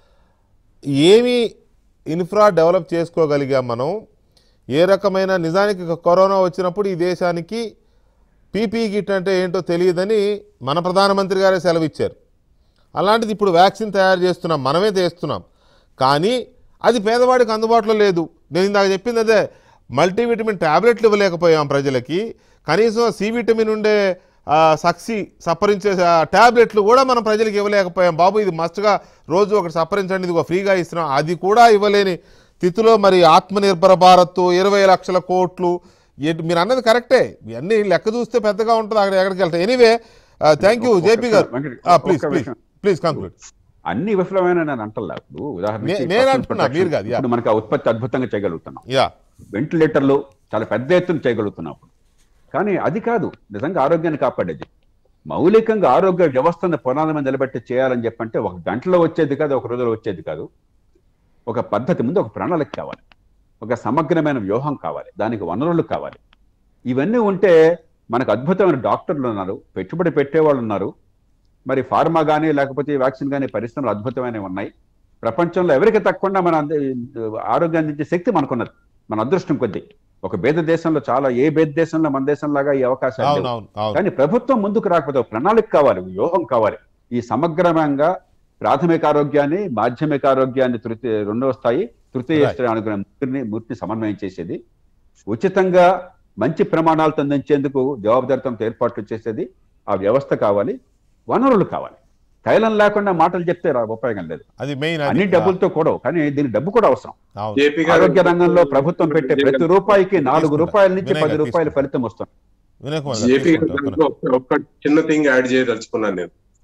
ఏమి ఇన్ఫ్రా డెవలప్ చేసుకోగలిగాం మనం ఏ రకమైన నిజానికి కరోనా వచ్చినప్పుడు ఈ దేశానికి పీపీ కిట్ అంటే ఏంటో తెలియదని మన ప్రధానమంత్రి గారే సెలవిచ్చారు అలాంటిది ఇప్పుడు వ్యాక్సిన్ తయారు చేస్తున్నాం మనమే చేస్తున్నాం కానీ అది పేదవాడికి అందుబాటులో లేదు నేను ఇందాక చెప్పింది అదే మల్టీవిటమిన్ ట్యాబ్లెట్లు ఇవ్వలేకపోయాం ప్రజలకి కనీసం సి విటమిన్ ఉండే ఆ, సక్సి సప్పరించే ఆ ట్యాబ్లెట్లు కూడా మనం ప్రజలకు ఇవ్వలేకపోయాం బాబు ఇది మస్ట్గా రోజు ఒకటి సప్పరించండి ఇది ఫ్రీగా ఇస్తున్నాం అది కూడా ఇవ్వలేని స్థితిలో మరి ఆత్మనిర్భర భారత్ ఇరవై లక్షల కోట్లు ఎటు- మీరు అన్నది కరెక్టే ఇవన్నీ లెక్క చూస్తే పెద్దగా ఉంటుంది అక్కడ ఎక్కడికి వెళ్తాయి ఎనీవే థ్యాంక్ యూ
ఒక్క
జేపీ గారు
వెంకట-
ప్లీజ్
ఒక్క
ప్లీజ్
విషయం.
ప్లీజ్ కంక్లూడ్
అన్ని విఫలమైన నేను అంటలా ఇప్పుడు ఉదాహరణకి
నే- నేను
personal
అంటున్నా,
protection.
మీరు కాదు, యా.
ఇప్పుడు మనకి ఆ ఉత్పత్తి అద్భుతంగా చేయగలుగుతున్నాం
యా
వెంటిలేటర్లు చాలా పెద్ద ఎత్తున చేయగలుగుతున్నాం అప్పుడు కానీ అది కాదు నిజంగా ఆరోగ్యాన్ని కాపాడేది మౌలికంగా ఆరోగ్య వ్యవస్థను పునాది మీద నిలబెట్టి చేయాలని చెప్పంటే ఒక గంటలో వచ్చేది కాదు ఒక రోజులో వచ్చేది కాదు ఒక పద్ధతి ముందు ఒక ప్రణాళిక కావాలి ఒక సమగ్రమైన వ్యూహం కావాలి దానికి వనరులు కావాలి ఇవన్నీ ఉంటే మనకు అద్భుతమైన డాక్టర్లు ఉన్నారు పెట్టుబడి పెట్టేవాళ్ళు ఉన్నారు మరి ఫార్మా కానీ లేకపోతే ఈ వ్యాక్సిన్ కానీ పరిశ్రమలు అద్భుతమైనవి ఉన్నాయి ప్రపంచంలో ఎవరికి తక్కువ మన అంద- ఆరోగ్యం అందించే శక్తి మనకున్నది మన అదృష్టం కొద్దీ ఒక భేద దేశంలో చాలా ఏ భేద దేశంలో మన దేశంలాగా ఈ అవకాశాలు
అవును
లేవు.
అవును అవును
కానీ ప్రభుత్వం ముందుకు రాకపోతే ఒక ప్రణాళిక కావాలి ఒక వ్యూహం కావాలి ఈ సమగ్రంగా ప్రాథమిక ఆరోగ్యాన్ని మాధ్యమిక ఆరోగ్యాన్ని తృతీయ రెండవ స్థాయి తృతీయ
Right.
స్థాయి అనుకునే మూర్తిని మూర్తిని సమన్వయం చేసేది ఉచితంగా మంచి ప్రమాణాలతో అందించేందుకు జవాబుదారితంతో ఏర్పాట్లు చేసేది ఆ వ్యవస్థ కావాలి వనరులు కావాలి తైలం లేకుండా మాటలు చెప్తే రా- ఉపయోగం లేదు
అది మెయిన్
అన్ని డబ్బులతో కూడా కానీ దీనికి డబ్బు కూడా అవసరం
అవును
జేపీ గారు
ఆరోగ్య రంగంలో ప్రభుత్వం పెట్టే ప్రతి రూపాయికి నాలుగు
తీసుకుంటా.
రూపాయల నుంచి
వినయ్
పది
గారు
రూపాయల
తీసుకుంటా.
ఫలితం వస్తుంది
వినయ్ కుమార్ గారు
జేపీ గారు
తీసుకుంటారు.
దాంట్లో ఒక్క- ఒక్క చిన్న థింగ్ యాడ్ చేయదలుచుకున్నాను నేను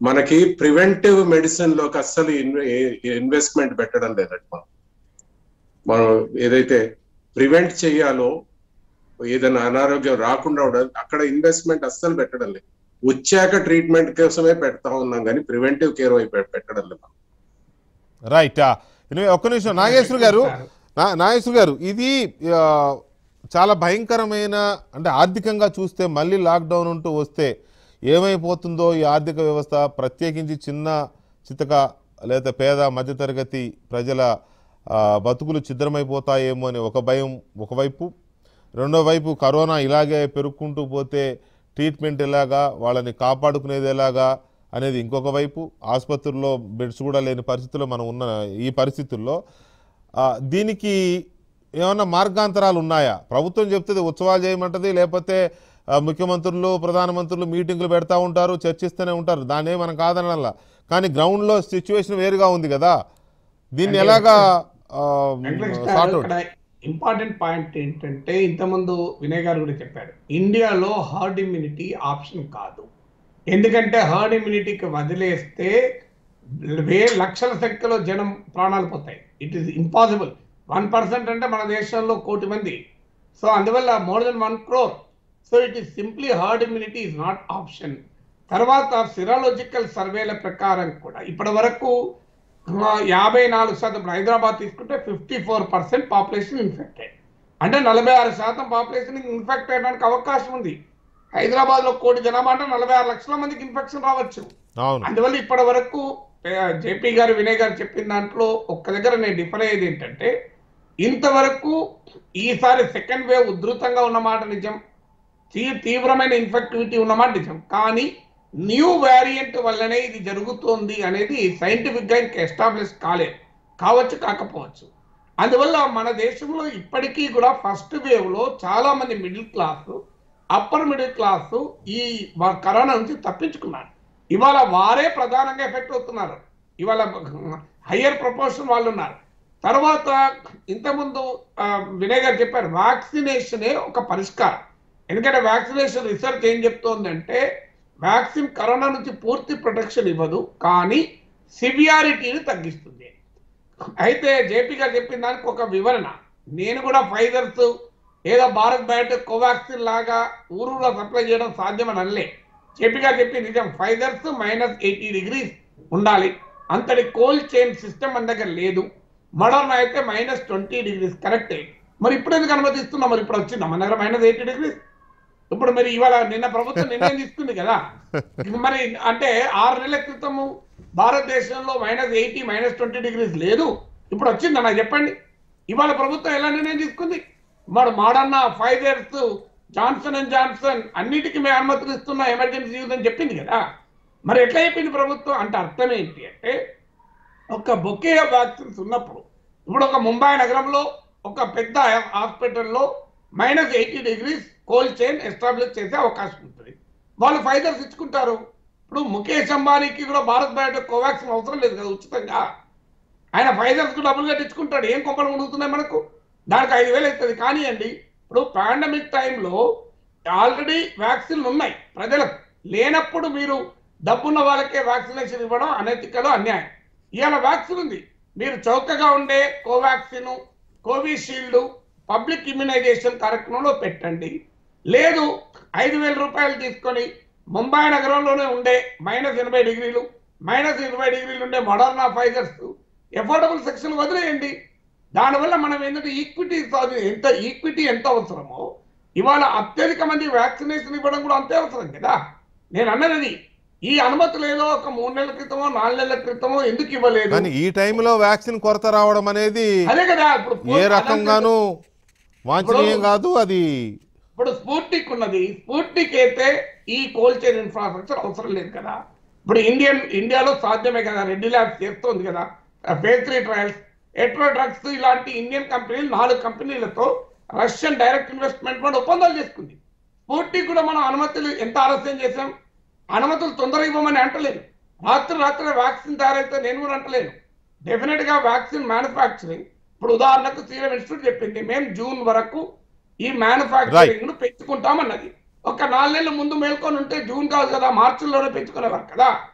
మనకి ప్రివెంటివ్ మెడిసిన్ లోకి అస్సలు ఇన్వెస్ట్మెంట్ పెట్టడం లేదండి మనం మనం ఏదైతే ప్రివెంట్ చేయాలో ఏదైనా అనారోగ్యం రాకుండా ఉండాలి అక్కడ ఇన్వెస్ట్మెంట్ అస్సలు పెట్టడం లేదు వచ్చాక ట్రీట్మెంట్ కోసమే పెడతా ఉన్నాం కానీ ప్రివెంటివ్ కేర్ వైపు పెట్టడం లేదు మనం.
రైట్ ఎనివే ఒక్క నిమిషం నాగేశ్వర గారు నా- నాగేశ్వర గారు ఇది ఆ, చాలా భయంకరమైన అంటే ఆర్థికంగా చూస్తే మళ్ళీ లాక్డౌన్ ఉంటూ వస్తే ఏమైపోతుందో ఈ ఆర్థిక వ్యవస్థ ప్రత్యేకించి చిన్న చితక లేదా పేద మధ్యతరగతి ప్రజల ఆ, బతుకులు ఛిద్రమైపోతాయేమో అని ఒక భయం ఒకవైపు రెండో వైపు కరోనా ఇలాగే పెరుక్కుంటూ పోతే ట్రీట్మెంట్ ఎలాగా వాళ్ళని కాపాడుకునేది ఎలాగా అనేది ఇంకొక వైపు ఆసుపత్రుల్లో బెడ్స్ కూడా లేని పరిస్థితుల్లో మనం ఉన్న ఈ పరిస్థితుల్లో ఆ, దీనికి ఏమన్నా మార్గాంతరాలు ఉన్నాయా ప్రభుత్వం చెప్తుంది ఉత్సవాలు చేయమంటది లేకపోతే ఆ, ముఖ్యమంత్రులు ప్రధానమంత్రులు మీటింగులు పెడతా ఉంటారు చర్చిస్తూనే ఉంటారు దాన్ని మనం కాదనల్లా కానీ గ్రౌండ్లో సిచ్యువేషన్ వేరుగా ఉంది కదా దీన్ని ఎలాగా సార్ట్ అవుట్
ఇంపార్టెంట్ పాయింట్ ఏంటంటే ఇంతకుముందు వినయ్ గారు కూడా చెప్పారు ఇండియాలో హర్డ్ ఇమ్యూనిటీ ఆప్షన్ కాదు ఎందుకంటే హర్డ్ ఇమ్యూనిటీకి వదిలేస్తే వే లక్షల సంఖ్యలో జనం ప్రాణాలు పోతాయి it is impossible one percent అంటే మన దేశంలో కోటి మంది సో అందువల్ల more then one crore so it is simply herd immunity is not option తర్వాత సిరాలజికల్ సర్వేల ప్రకారం కూడా ఇప్పటి వరకు ఆ, యాభై నాలుగు శాతం ఇప్పుడు హైదరాబాద్ తీసుకుంటే fifty four percent population infected అంటే నలభై ఆరు శాతం పాపులేషన్ ఇన్ఫెక్ట్ అయ్యడానికి అవకాశం ఉంది హైదరాబాద్ లో కోటి జనాభా అంటే నలభై ఆరు లక్షల మందికి ఇన్ఫెక్షన్ రావచ్చు
అవును
అందువల్ల ఇప్పటి వరకు జేపీ గారు వినయ్ గారు చెప్పిన దాంట్లో ఒక్క దగ్గర నేను డిఫర్ అయ్యేది ఏంటంటే ఇంతవరకు ఈసారి సెకండ్ వేవ్ ఉధృతంగా ఉన్నమాట నిజం తీ- తీవ్రమైన ఇన్ఫెక్టివిటీ ఉన్నమాట నిజం కానీ న్యూ వేరియంట్ వల్లనే ఇది జరుగుతోంది అనేది సైంటిఫిక్ గా ఇంకా ఎస్టాబ్లిష్ కాలేదు కావచ్చు కాకపోవచ్చు అందువల్ల మన దేశంలో ఇప్పటికీ కూడా ఫస్ట్ వేవ్ లో చాలా మంది middle class upper middle class ఈ వ- కరోనా నుంచి తప్పించుకున్నారు ఇవాళ వారే ప్రధానంగా ఎఫెక్ట్ అవుతున్నారు ఇవాళ హయ్యర్ ప్రపోర్షన్ వాళ్ళు ఉన్నారు తర్వాత ఇంతకుముందు ఆ, వినయ్ గారు చెప్పారు వ్యాక్సినేషనే ఒక పరిష్కారం ఎందుకంటే వ్యాక్సినేషన్ రీసెర్చ్ ఏం చెప్తోందంటే వ్యాక్సిన్ కరోనా నుంచి పూర్తి ప్రొటెక్షన్ ఇవ్వదు కానీ సివియారిటీని తగ్గిస్తుంది అయితే జేపీ గారు చెప్పిన దానికి ఒక వివరణ నేను కూడా ఫైజర్స్ ఏదో భారత్ బయోటెక్ కోవాక్సిన్ లాగా ఊరూరులో సప్లై చేయడం సాధ్యమని అనలే జేపీ గారు చెప్పి నిజం ఫైజర్స్ మైనస్ ఎయిటీ డిగ్రీస్ ఉండాలి అంతటి కోల్డ్ చైన్ సిస్టమ్ మన దగ్గర లేదు మోడర్న్ అయితే మైనస్ ట్వంటీ డిగ్రీస్ కరెక్టే మరి ఇప్పుడు ఎందుకు అనుమతిస్తున్నాం మరి ఇప్పుడు వచ్చిందా మన దగ్గర మైనస్ ఎయిటీ డిగ్రీస్ ఇప్పుడు మరి ఇవాళ నిన్న ప్రభుత్వం నిర్ణయం తీసుకుంది కదా మరి అంటే ఆరు నెలల క్రితము భారతదేశంలో minus eighty minus twenty degrees లేదు ఇప్పుడు వచ్చిందా నాకు చెప్పండి ఇవాళ ప్రభుత్వం ఎలా నిర్ణయం తీసుకుంది మరి Moderna Pfizers Johnson and Johnson అన్నిటికీ మేము అనుమతులు ఇస్తున్నా ఎమర్జెన్సీ యూజ్ అని చెప్పింది కదా మరి ఎట్లా చెప్పింది ప్రభుత్వం అంటే అర్థం ఏంటి అంటే ఒక బొకే వ్యాక్సిన్స్ ఉన్నప్పుడు ఇప్పుడు ఒక ముంబై నగరంలో ఒక పెద్ద హాస్పిటల్లో minus eighty degrees cold chain establish చేసే అవకాశం ఉంటుంది వాళ్ళు ఫైజర్స్ ఇచ్చుకుంటారు ఇప్పుడు ముఖేష్ అంబానీకి కూడా భారత్ బయోటెక్ కోవాక్సిన్ అవసరం లేదు కదా ఉచితంగా ఆయన ఫైజర్స్ కు డబ్బులు కట్టించుకుంటాడు ఏం కొంపలు మునుగుతున్నాయి మనకు దానికి ఐదు వేలు అవుతుంది కానివ్వండి ఇప్పుడు పాండమిక్ టైంలో ఆల్రెడీ వ్యాక్సిన్లు ఉన్నాయి ప్రజలకు లేనప్పుడు మీరు డబ్బున్న వాళ్ళకే వ్యాక్సినేషన్ ఇవ్వడం అనైతికలో అన్యాయం ఇవాళ వ్యాక్సిన్ ఉంది మీరు చౌకగా ఉండే కోవాక్సిన్ కోవిషీల్డ్ పబ్లిక్ ఇమ్యునైజేషన్ కార్యక్రమంలో పెట్టండి లేదు ఐదు వేల రూపాయలు తీసుకొని ముంబై నగరంలోనే ఉండే మైనస్ ఎనభై డిగ్రీలు మైనస్ ఇరవై డిగ్రీలు ఉండే మోడర్నా ఫైజర్స్ ఎఫోర్డబుల్ సెక్షన్ వదిలేయండి దానివల్ల మనం ఏంటంటే ఈక్విటీ ఎంత ఈక్విటీ ఎంత అవసరమో ఇవాళ అత్యధిక మంది వ్యాక్సినేషన్ ఇవ్వడం కూడా అంతే అవసరం కదా నేను అన్నది అది. ఈ అనుమతులు ఏదో ఒక మూడు నెలల క్రితమో నాలుగు నెలల క్రితమో ఎందుకు ఇవ్వలేదు
కానీ ఈ టైంలో వ్యాక్సిన్ కొరత రావడం అనేది
అదే కదా ఇప్పుడు
ఏ రకంగానూ వాంఛనీయం కాదు అది
ఇప్పుడు స్ఫూర్తిక్ ఉన్నది స్ఫూర్తిక్ అయితే ఈ కోల్డ్ చైన్ ఇన్ఫ్రాస్ట్రక్చర్ అవసరం లేదు కదా ఇప్పుడు ఇండియన్ ఇండియాలో సాధ్యమే కదా రెడ్డి ల్యాబ్స్ చేస్తోంది కదా phase three trials Hetero drugs ఇలాంటి ఇండియన్ కంపెనీలు నాలుగు కంపెనీలతో రష్యన్ డైరెక్ట్ ఇన్వెస్ట్మెంట్ కూడా ఒప్పందాలు చేసుకుంది స్ఫూర్తిక్ కూడా మనం అనుమతులు ఎంత ఆలస్యం చేశాం అనుమతులు తొందరగా ఇవ్వమని అంటలేను రాత్రి రాత్రి వ్యాక్సిన్ తయారైతే నేను కూడా అంటలేను డెఫినెట్ గా వ్యాక్సిన్ మ్యానుఫ్యాక్చరింగ్ ఇప్పుడు ఉదాహరణకు సీరం ఇన్స్టిట్యూట్ చెప్పింది మేము జూన్ వరకు ఈ మ్యానుఫ్యాక్చరింగ్ ను పెంచుకుంటామన్నది ఒక నాలుగేళ్ల ముందు మేల్కొని ఉంటే జూన్ కాదు కదా మార్చిలోనే పెంచుకునేవారు కదా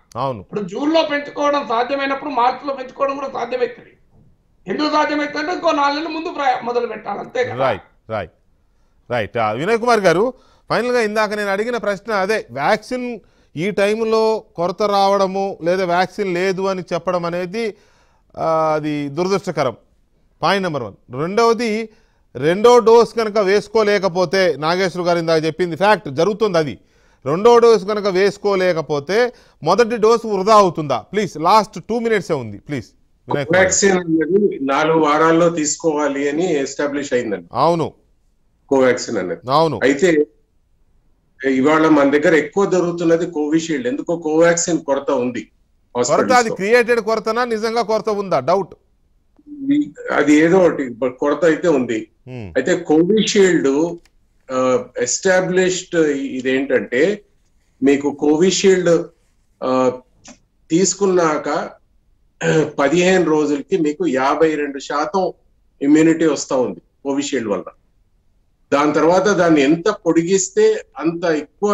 అవును
ఇప్పుడు జూన్ లో పెంచుకోవడం సాధ్యమైనప్పుడు మార్చి లో పెంచుకోవడం కూడా సాధ్యమవుతుంది ఎందుకు సాధ్యమవుతుందంటే ఇంకో నాలుగు నెలల ముందు ప్రయా- మొదలు పెట్టాలి అంతే కదా
రైట్ రైట్ రైట్ ఆ, వినయ్ కుమార్ గారు ఫైనల్గా ఇందాక నేను అడిగిన ప్రశ్న అదే వ్యాక్సిన్ ఈ టైంలో కొరత రావడము లేదా వ్యాక్సిన్ లేదు అని చెప్పడం అనేది ఆ, అది దురదృష్టకరం పాయింట్ నెంబర్ వన్ రెండవది రెండో డోస్ కనుక వేసుకోలేకపోతే నాగేశ్వర గారు ఇందాక చెప్పింది ఫ్యాక్ట్ జరుగుతుంది అది రెండో డోస్ కనుక వేసుకోలేకపోతే మొదటి డోసు వృధా అవుతుందా ప్లీజ్ లాస్ట్ టూ మినిట్సే ఉంది ప్లీజ్ వినయ్ కుమార్ గారు.
కోవాక్సిన్ అనేది నాలుగు వారాల్లో తీసుకోవాలి అని ఎస్టాబ్లిష్ అయిందండి
అవును
కోవాక్సిన్ అనేది
అవును
అయితే ఇవాళ మన దగ్గర ఎక్కువ దొరుకుతున్నది కోవిషీల్డ్ ఎందుకో కోవాక్సిన్ కొరత ఉంది
కొరత
hospitals
అది
లో.
క్రియేటెడ్ కొరతనా నిజంగా కొరత ఉందా డౌట్
అది ఏదో ఒకటి బట్ కొరత అయితే ఉంది అయితే కోవిషీల్డ్ ఎస్టాబ్లిష్డ్ ఇదేంటంటే మీకు కోవిషీల్డ్ ఆ, తీసుకున్నాక పదిహేను రోజులకి మీకు యాభై రెండు శాతం ఇమ్యూనిటీ వస్తా ఉంది కోవిషీల్డ్ వల్ల దాని తర్వాత దాన్ని ఎంత పొడిగిస్తే అంత ఎక్కువ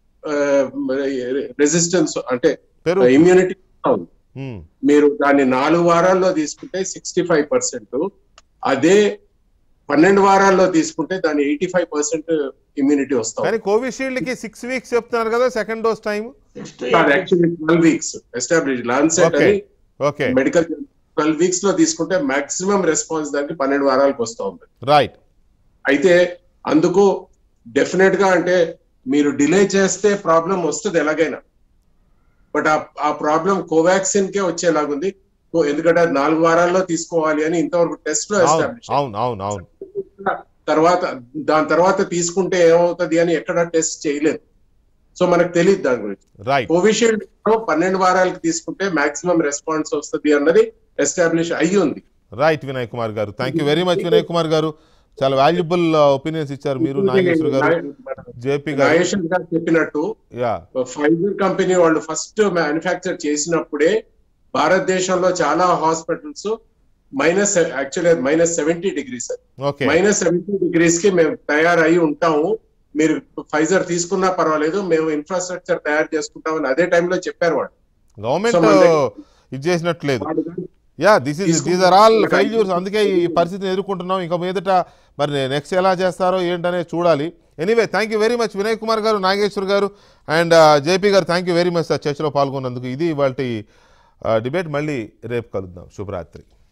రెసిస్టెన్స్ అంటే
పెరుగు
ఇమ్యూనిటీ ఉంది
ఉమ్.
మీరు దాన్ని నాలుగు వారాల్లో తీసుకుంటే సిక్స్టీ ఫైవ్ పర్సెంట్ అదే పన్నెండు వారాల్లో తీసుకుంటే దాని ఎయిటీ ఫైవ్ పర్సెంట్ ఇమ్యూనిటీ వస్తాం
కానీ కోవిషీల్డ్ కి సిక్స్ వీక్స్ చెప్తున్నారు కదా second dose time
actually twelve weeks establish Lancet
okay
అని
ఓకే
మెడికల్ ట్వెల్వ్ వీక్స్ లో తీసుకుంటే మాక్సిమం రెస్పాన్స్ దానికి పన్నెండు వారాలకు వస్తూ ఉంది
రైట్
అయితే అందుకు డెఫినెట్ గా అంటే మీరు డిలే చేస్తే ప్రాబ్లం వస్తుంది ఎలాగైనా బట్ ఆ ప్రాబ్లం కోవాక్సిన్ కే వచ్చేలాగుంది కో- ఎందుకంటే అది నాలుగు వారాల్లో తీసుకోవాలి అని ఇంతవరకు టెస్ట్ లో
అవును
ఎస్టాబ్లిష్
అవును అవును అవును
తర్వాత దాని తర్వాత తీసుకుంటే ఏమవుతుంది అని ఎక్కడ టెస్ట్ చేయలేదు సో మనకు తెలియదు దాని గురించి
రైట్
కోవిషీల్డ్ పన్నెండు వారాలకు తీసుకుంటే మాక్సిమం రెస్పాన్స్ వస్తుంది అన్నది ఎస్టాబ్లిష్ అయ్యి ఉంది
రైట్ వినయ్ కుమార్ గారు thank you very much Vinay Kumar గారు చాలా వాల్యుబుల్ ఒపీనియన్స్ ఇచ్చారు మీరు నాగేశ్వర్ గారు జేపీ గారు
నాగేశ్వర్ గారు చెప్పినట్టు
యా
ఫైజర్ కంపెనీ వాళ్ళు ఫస్ట్ మ్యానుఫ్యాక్చర్ చేసినప్పుడే భారతదేశంలో చాలా hospitals minus actually minus seventy degrees
okay
minus seventy degrees కి మేము తయారై ఉంటాము మీరు ఫైజర్ తీసుకున్నా పర్వాలేదు మేము ఇన్ఫ్రాస్ట్రక్చర్ తయారు చేసుకుంటామని అదే టైంలో చెప్పారు వాళ్ళు
గవర్నమెంట్
So, మన దగ్గర-
ఇది చేసినట్లేదు
వాళ్ళు కానీ
యా దిస్ ఇస్
తీసుకుంటే
దీస్ ఆర్ ఆల్
మనకు
ఫెయిల్యూర్స్ అందుకే ఈ పరిస్థితిని ఎదుర్కొంటున్నాం ఇంకా మీదట మరి నెక్స్ట్ ఎలా చేస్తారో ఏంటనేది చూడాలి anyway thank you very much Vinay Kumar గారు నాగేశ్వర్ గారు అండ్ జేపీ గారు thank you very much sir చర్చలో పాల్గొన్నందుకు ఇది ఇవాళ డిబేట్ మళ్ళీ రేపు కలుద్దాం శుభరాత్రి